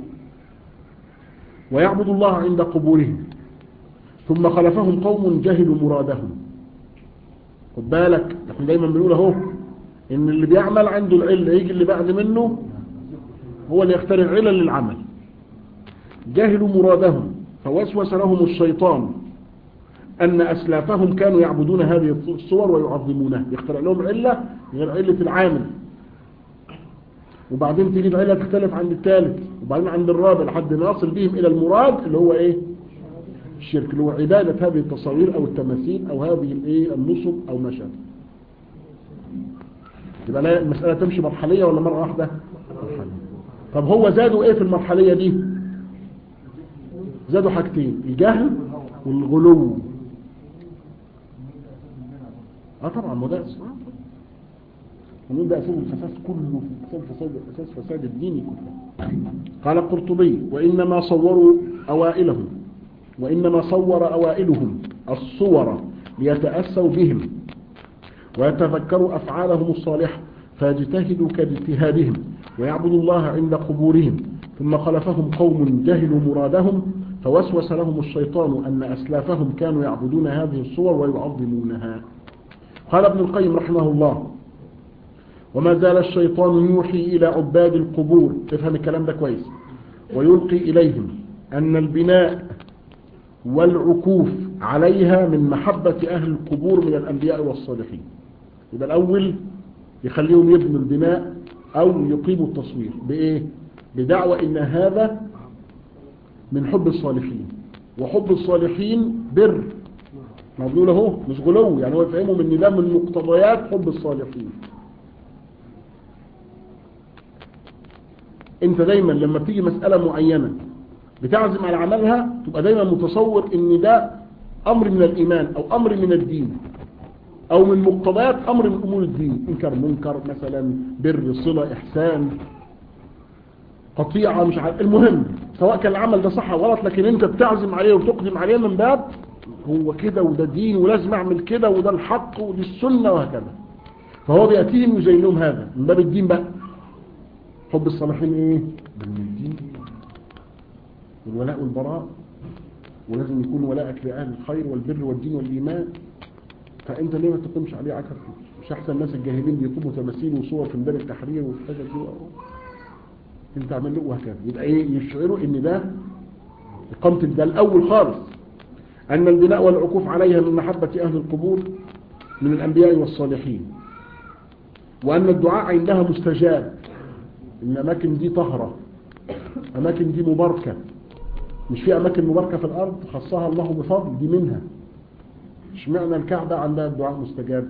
ويعبد الله عند قبورهم ثم خلفهم قوم جهلوا مرادهم خد بالك احنا دايما بنقول اهو ان اللي بيعمل عنده العلة يجي اللي بعد منه هو اللي يخترع علل للعمل جهلوا مرادهم فوسوس لهم الشيطان أن أسلافهم كانوا يعبدون هذه الصور ويعظمونها يخترع لهم علة غير علة العامل وبعدين تيجي العلة تختلف عند الثالث وبعدين عند الرابع لحد ما يصل بهم إلى المراد اللي هو إيه الشرك اللي هو عبادة هذه التصاوير أو التماثيل أو هذه الإيه النصب أو ما شابه يبقى لا المسألة تمشي مرحلية ولا مرة واحدة مرحلية. طب هو زادوا إيه في المرحلية دي زادوا حاجتين الجهل والغلو اه طبعا ما ده أساس ومن ده اساس الفساد كله اساس فساد اساس فساد الدين كله قال القرطبي وانما صوروا اوائلهم وانما صور اوائلهم الصور ليتاسوا بهم ويتذكروا افعالهم الصالحه فيجتهدوا كاجتهادهم ويعبدوا الله عند قبورهم ثم خلفهم قوم جهلوا مرادهم فوسوس لهم الشيطان أن أسلافهم كانوا يعبدون هذه الصور ويعظمونها قال ابن القيم رحمه الله وما زال الشيطان يوحي إلى عباد القبور تفهم الكلام ده كويس ويلقي إليهم أن البناء والعكوف عليها من محبة أهل القبور من الأنبياء والصالحين يبقى الأول يخليهم يبنوا البناء أو يقيموا التصوير بإيه؟ بدعوى إن هذا من حب الصالحين وحب الصالحين بر ما بنقول اهو مش غلو يعني هو يفهمهم ان ده من مقتضيات حب الصالحين انت دايما لما بتيجي مسألة معينة بتعزم على عملها تبقى دايما متصور ان ده امر من الايمان او امر من الدين او من مقتضيات امر من امور الدين انكر منكر مثلا بر صلة احسان قطيعة مش عارف المهم سواء كان العمل ده صح او غلط لكن انت بتعزم عليه وتقدم عليه من باب هو كده وده دين ولازم اعمل كده وده الحق ودي السنة وهكذا فهو بيأتيهم يزين لهم هذا من باب الدين بقى حب الصالحين ايه من الدين والولاء والبراء ولازم يكون ولاءك لأهل الخير والبر والدين والإيمان فأنت ليه ما تقومش عليه عكر مش أحسن الناس الجاهلين بيقوموا تماثيل وصور في ميدان التحرير وفي حاجة دي انت عمل له وهكذا يبقى ايه يشعروا ان ده إقامة ده الأول خالص أن البناء والعكوف عليها من محبة أهل القبور من الأنبياء والصالحين وأن الدعاء عندها مستجاب إن الأماكن دي طهرة أماكن دي مباركة مش في أماكن مباركة في الأرض خصها الله بفضل دي منها اشمعنى الكعبة عندها الدعاء مستجاب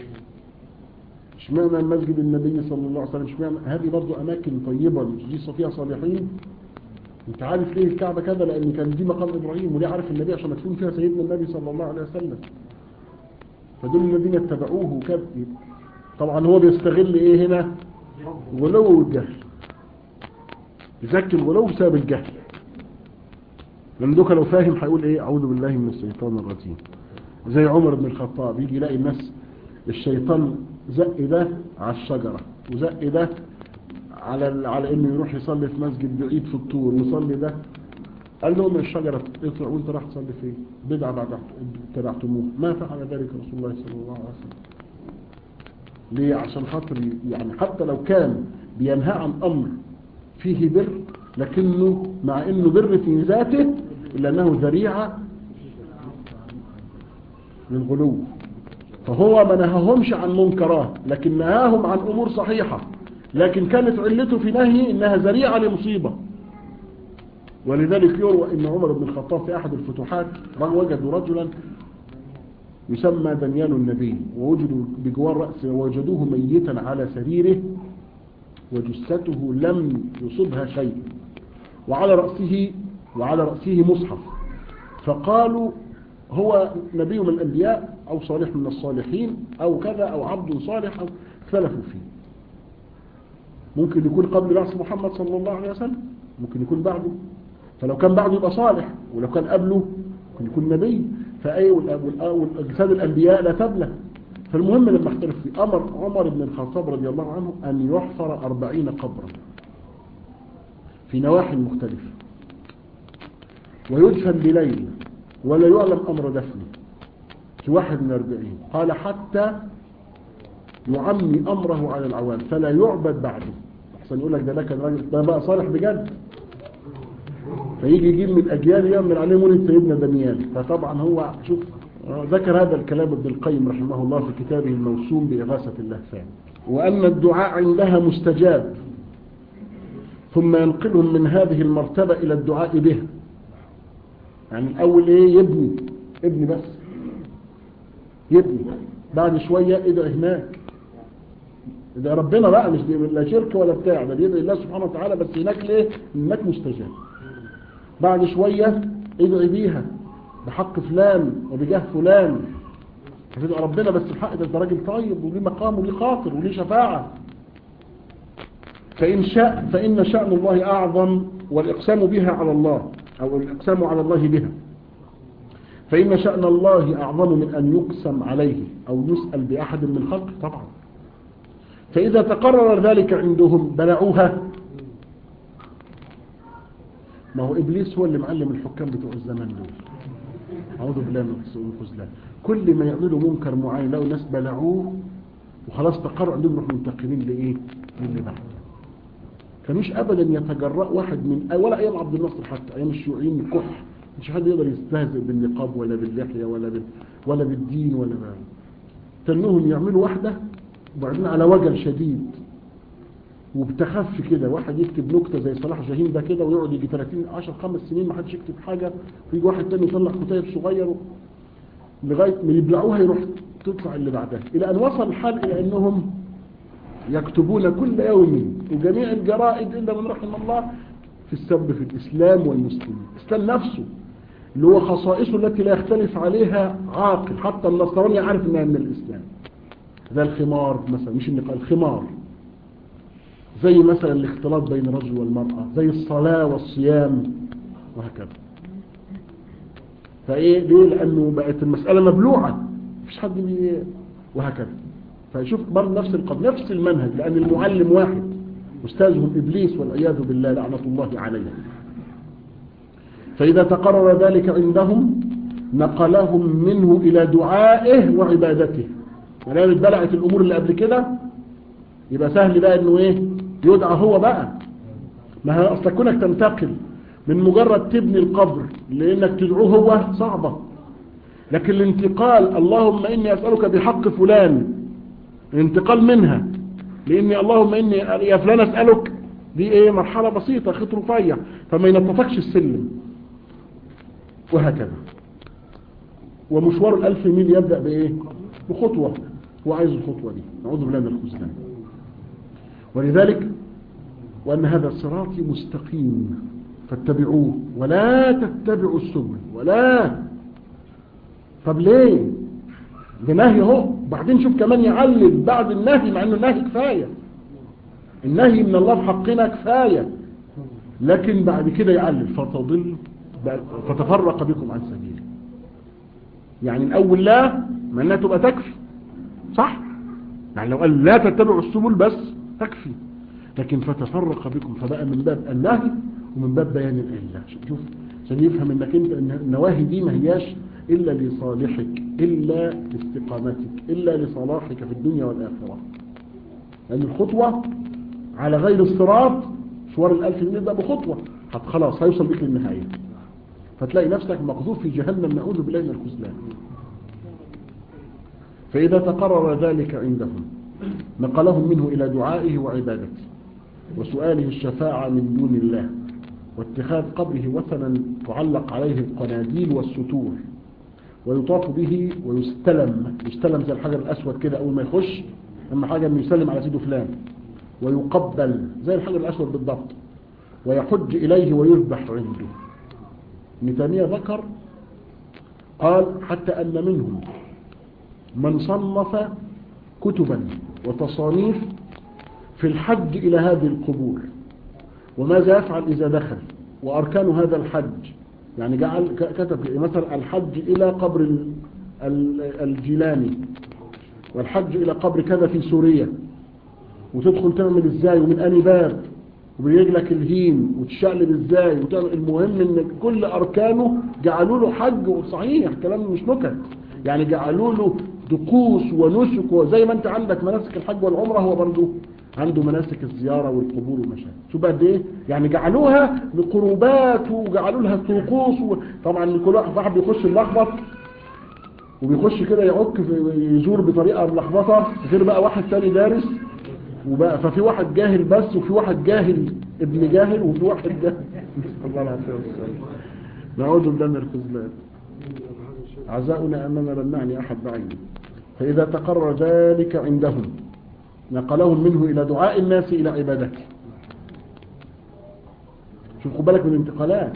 اشمعنى المسجد النبي صلى الله عليه وسلم اشمعنى هذه برضو أماكن طيبة مش دي فيها صالحين انت عارف ليه الكعبة كذا لأن كان دي مقام إبراهيم وليه عارف النبي عشان مدفون فيها سيدنا النبي صلى الله عليه وسلم فدول الذين اتبعوه وكذا طبعا هو بيستغل ايه هنا غلو والجهل يزكي الغلو بسبب الجهل لان دوكا لو فاهم هيقول ايه اعوذ بالله من الشيطان الرجيم زي عمر بن الخطاب يجي يلاقي الناس الشيطان زق ده على الشجرة وزق ده على على انه يروح يصلي في مسجد بعيد في الطور ويصلي ده قال له من الشجرة اطلع وانت راح تصلي فين بدعة بعد اتبعتموه ما فعل ذلك رسول الله صلى الله عليه وسلم ليه عشان خاطر يعني حتى لو كان بينهى عن امر فيه بر لكنه مع انه بر في ذاته الا انه ذريعة للغلو فهو ما نهاهمش عن منكرات لكن نهاهم عن امور صحيحة لكن كانت علته في نهي انها ذريعة لمصيبة ولذلك يروى ان عمر بن الخطاب في احد الفتوحات وجدوا رجلا يسمى دانيال النبي ووجدوا بجوار رأسه ووجدوه ميتا على سريره وجثته لم يصبها شيء وعلى رأسه وعلى رأسه مصحف فقالوا هو نبي من الأنبياء أو صالح من الصالحين أو كذا أو عبد صالح أو اختلفوا فيه ممكن يكون قبل بعث محمد صلى الله عليه وسلم ممكن يكون بعده فلو كان بعده يبقى صالح ولو كان قبله ممكن يكون نبي فأي والأجساد الأنبياء لا تبلى فالمهم لما اختلف في أمر عمر بن الخطاب رضي الله عنه أن يحفر أربعين قبرا في نواحي مختلفة ويدفن بليل ولا يعلم أمر دفنه في واحد من أربعين قال حتى يعمي أمره على العوام فلا يعبد بعده أحسن يقول لك ده ده كان راجل ده بقى صالح بجد فيجي يجيب من الأجيال يعمل عليه مولد سيدنا دانيال فطبعا هو شوف ذكر هذا الكلام ابن القيم رحمه الله في كتابه الموسوم بإغاثة اللهفان وأن الدعاء عندها مستجاب ثم ينقلهم من هذه المرتبة إلى الدعاء بها يعني الأول إيه يبني ابني بس يبني بعد شوية ادعي هناك ده ربنا بقى مش دي لا شرك ولا بتاع ده بيدعي الله سبحانه وتعالى بس هناك ليه هناك مستجاب بعد شوية ادعي بيها بحق فلان وبجاه فلان فتدعي ربنا بس بحق ده ده راجل طيب وليه مقام وليه خاطر وليه شفاعة فإن شاء فإن شأن الله أعظم والإقسام بها على الله أو الإقسام على الله بها فإن شأن الله أعظم من أن يقسم عليه أو يسأل بأحد من خلقه طبعا فإذا تقرر ذلك عندهم بلعوها ما هو إبليس هو اللي معلم الحكام بتوع الزمان دول أعوذ بالله من سوء الخذلان كل ما يعملوا منكر معين لو ناس بلعوه وخلاص تقرر عندهم يروحوا منتقلين لإيه للي بعده كانوش أبدا يتجرأ واحد من ولا أيام عبد الناصر حتى أيام الشيوعيين الكح مش حد يقدر يستهزئ بالنقاب ولا باللحية ولا بال ولا بالدين ولا بال تنهم يعملوا واحدة وبعدين على وجل شديد وبتخف كده واحد يكتب نكتة زي صلاح جاهين ده كده ويقعد يجي 30 10 خمس سنين ما حدش يكتب حاجة ويجي واحد تاني يطلع كتاب صغير لغاية ما يبلعوها يروح تطلع اللي بعدها إلى أن وصل الحال إلى أنهم يكتبون كل يوم وجميع الجرائد إلا من رحم الله في السب في الإسلام والمسلمين الإسلام نفسه اللي هو خصائصه التي لا يختلف عليها عاقل حتى النصراني عارف انها من الإسلام زي الخمار مثلا مش النقال الخمار زي مثلا الاختلاط بين الرجل والمرأة زي الصلاة والصيام وهكذا فايه ليه لانه بقت المسألة مبلوعة مفيش حد بي وهكذا فشوف برضه نفس القضية نفس المنهج لان المعلم واحد أستاذهم إبليس والعياذ بالله لعنة الله عليه فإذا تقرر ذلك عندهم نقلهم منه إلى دعائه وعبادته ولذلك بلعت الأمور اللي قبل كده يبقى سهل بقى إنه إيه يدعى هو بقى ما هي أصلا كونك تنتقل من مجرد تبني القبر لأنك تدعوه هو صعبة لكن الانتقال اللهم إني أسألك بحق فلان الانتقال منها لاني اللهم اني يا فلان اسألك دي ايه مرحلة بسيطة خط رفيع فما ينطفكش السلم وهكذا ومشوار الالف ميل يبدأ بايه بخطوة هو عايز الخطوة دي نعوذ بالله من الخزلان ولذلك وان هذا صراطي مستقيم فاتبعوه ولا تتبعوا السبل ولا طب ليه ده نهي اهو بعدين شوف كمان يعلل بعد النهي مع انه النهي كفاية النهي من الله في حقنا كفاية لكن بعد كده يعلل فتضل فتفرق بكم عن سبيله يعني الاول لا ما انها تبقى تكفي صح يعني لو قال لا تتبعوا السبل بس تكفي لكن فتفرق بكم فبقى من باب النهي ومن باب بيان العله شوف عشان يفهم انك انت النواهي دي ما هياش إلا لصالحك إلا لاستقامتك إلا لصلاحك في الدنيا والآخرة لأن الخطوة على غير الصراط مشوار الألف جنيه ده بخطوة خلاص هيوصل بك للنهاية فتلاقي نفسك مقذوف في جهنم نعوذ بالله من الخذلان فإذا تقرر ذلك عندهم نقلهم منه إلى دعائه وعبادته وسؤاله الشفاعة من دون الله واتخاذ قبره وثنا تعلق عليه القناديل والستور ويطاف به ويستلم يستلم زي الحجر الأسود كده أول ما يخش أما حاجة أنه يسلم على سيده فلان ويقبل زي الحجر الأسود بالضبط ويحج إليه ويذبح عنده ابن تيمية ذكر قال حتى أن منهم من صنف كتبا وتصانيف في الحج إلى هذه القبور وماذا يفعل إذا دخل وأركان هذا الحج يعني جعل كتب مثلا الحج إلى قبر الجيلاني والحج إلى قبر كذا في سوريا وتدخل تعمل ازاي ومن أني باب وبيجلك الهين وتشقلب ازاي وتعمل المهم ان كل اركانه جعلوا له حج وصحيح كلام مش نكت يعني جعلوا له طقوس ونسك وزي ما انت عندك مناسك الحج والعمره هو برضه عنده مناسك الزيارة والقبور والمشاهد شو بقى ايه يعني جعلوها لقربات وجعلوا لها طقوس و... طبعا كل واحد بيخش اللخبط وبيخش كده يعك يزور بطريقة ملخبطة غير بقى واحد تاني دارس وبقى ففي واحد جاهل بس وفي واحد جاهل ابن جاهل وفي واحد جاهل الله العافية والسلام نعوذ بالله من الخذلان عزاؤنا أننا لم نعني أحد بعينه فإذا تقرر ذلك عندهم نقلهم منه إلى دعاء الناس إلى عبادته شوف خد بالك من الانتقالات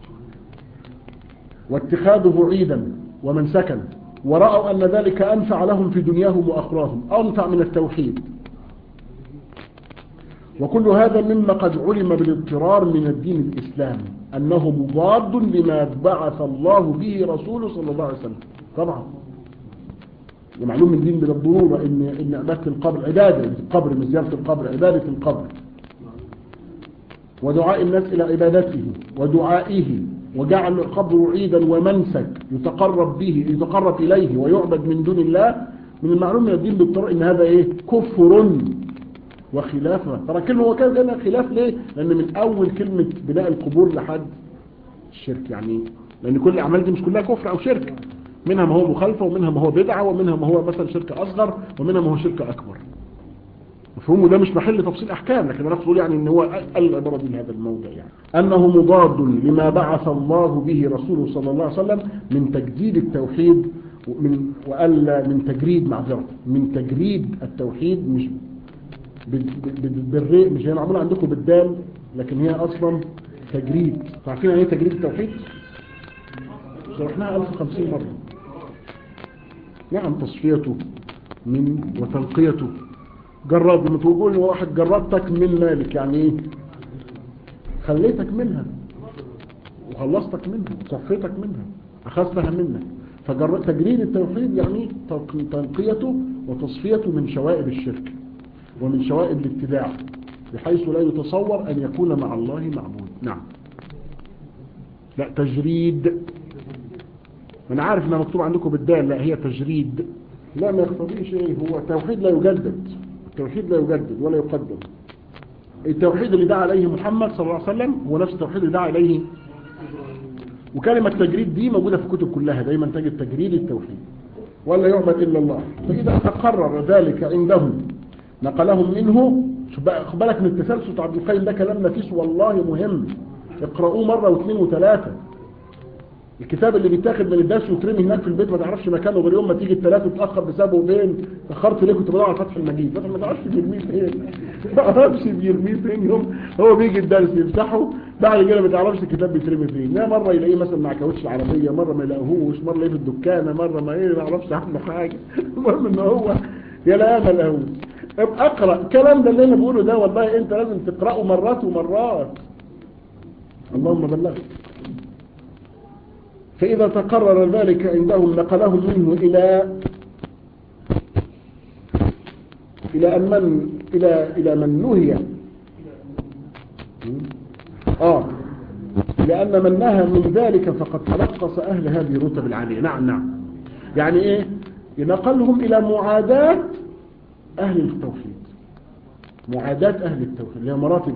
واتخاذه عيدا ومنسكا ورأوا أن ذلك أنفع لهم في دنياهم وأخراهم أنفع من التوحيد وكل هذا مما قد علم بالاضطرار من الدين الإسلامي أنه مضاد لما بعث الله به رسوله صلى الله عليه وسلم طبعا ومعلوم من الدين بالضرورة إن, إن عبادة القبر عبادة القبر مش زيارة القبر عبادة القبر ودعاء الناس إلى عبادته ودعائه وجعل القبر عيدا ومنسك يتقرب به يتقرب إليه ويعبد من دون الله من المعلوم من الدين بالضرورة إن هذا إيه كفر وخلافه ترى كلمة هو كان كان خلاف ليه لأن من أول كلمة بناء القبور لحد الشرك يعني لأن كل الأعمال دي مش كلها كفر أو شرك منها ما هو مخالفة ومنها ما هو بدعة ومنها ما هو مثلا شرك أصغر ومنها ما هو شرك أكبر مفهوم وده مش محل تفصيل أحكام لكن أنا أقول يعني أن هو قال العبارة دي لهذا الموضع يعني أنه مضاد لما بعث الله به رسوله صلى الله عليه وسلم من تجديد التوحيد ومن وقال من تجريد معذرة من تجريد التوحيد مش بالري مش هي معمولة عندكم بالدال لكن هي أصلا تجريد عارفين يعني ايه تجريد التوحيد شرحناها 1050 مرة نعم تصفيته من وتنقيته جرد لما تقول واحد جردتك من مالك يعني ايه خليتك منها وخلصتك منها وصفيتك منها أخذتها منك فتجريد التوحيد يعني تنقيته وتصفيته من شوائب الشرك ومن شوائب الابتداع بحيث لا يتصور أن يكون مع الله معبود نعم لا تجريد أنا عارف أنها مكتوب عندكم بالدال لا هي تجريد لا ما يقتضيش ايه هو التوحيد لا يجدد التوحيد لا يجدد ولا يقدم التوحيد اللي دعا عليه محمد صلى الله عليه وسلم هو نفس التوحيد اللي دعا عليه وكلمة تجريد دي موجودة في الكتب كلها دايما تجد تجريد التوحيد ولا يعبد إلا الله فإذا تقرر ذلك عندهم نقلهم منه خد بالك من التسلسل عبد القيم ده كلام نفيس والله مهم اقرأوه مرة واثنين وثلاثة الكتاب اللي بيتاخد من الدرس وترمي هناك في البيت ما تعرفش مكانه غير يوم ما تيجي الثلاثة تتأخر بسببه فين تأخرت ليه كنت بدور على فتح المجيد فتح ما تعرفش بيرميه فين ما تعرفش بيرميه فين يوم هو بيجي الدرس يفتحه بعد كده ما تعرفش الكتاب بيترمي فين لا مرة يلاقيه مثلا مع كاوتش العربية مرة ما يلاقيهوش مرة يلاقيه في الدكانة مرة ما ايه ما يعرفش عنه حاجة المهم ان هو يا لا ما لهوش ابقى اقرأ الكلام ده اللي انا بقوله ده والله انت لازم تقرأه مرات ومرات اللهم بلغ فإذا تقرر ذلك عندهم نقلهم منه إلى إلى أن من إلى إلى من نهي آه لأن من نهى من ذلك فقد تلقص أهل هذه الرتب العالية نعم نعم يعني إيه ينقلهم إلى معاداة أهل التوحيد معاداة أهل التوحيد اللي هي مراتب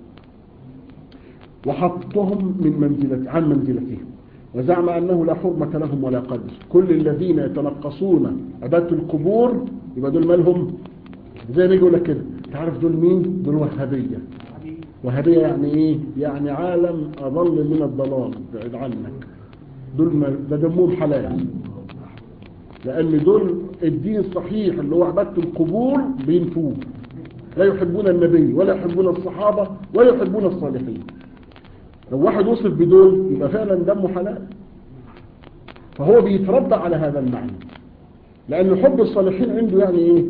وحطهم من منزلة عن منزلتهم وزعم أنه لا حرمة لهم ولا قدر كل الذين يتنقصون عبادة القبور يبقى دول مالهم زي ما يقول لك كده تعرف دول مين دول وهابية وهابية يعني ايه يعني عالم أضل من الضلال بعيد عنك دول ما ده دمهم حلال لأن دول الدين الصحيح اللي هو عبادة القبور بينفوه لا يحبون النبي ولا يحبون الصحابة ولا يحبون الصالحين لو واحد وصف بدول يبقى فعلا دمه حلال فهو بيتربى على هذا المعنى لأن حب الصالحين عنده يعني ايه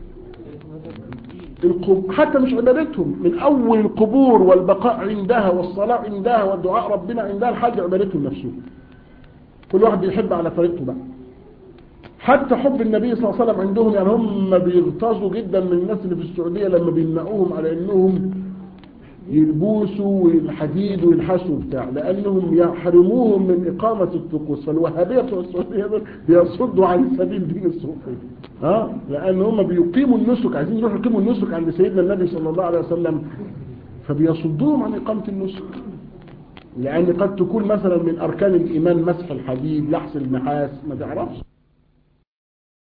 القب... حتى مش عبادتهم من أول القبور والبقاء عندها والصلاة عندها والدعاء ربنا عندها لحد عبادتهم نفسه كل واحد بيحب على طريقته بقى حتى حب النبي صلى الله عليه وسلم عندهم يعني هم بيغتاظوا جدا من الناس اللي في السعودية لما بيمنعوهم على انهم يلبسوا والحديد ويلحسوا بتاع لانهم يحرموهم من اقامة الطقوس فالوهابية بتوع السعودية دول بيصدوا عن سبيل دين الصوفية ها لان هم بيقيموا النسك عايزين يروحوا يقيموا النسك عند سيدنا النبي صلى الله عليه وسلم فبيصدوهم عن اقامة النسك لان قد تكون مثلا من اركان الايمان مسح الحديد لحس النحاس ما تعرفش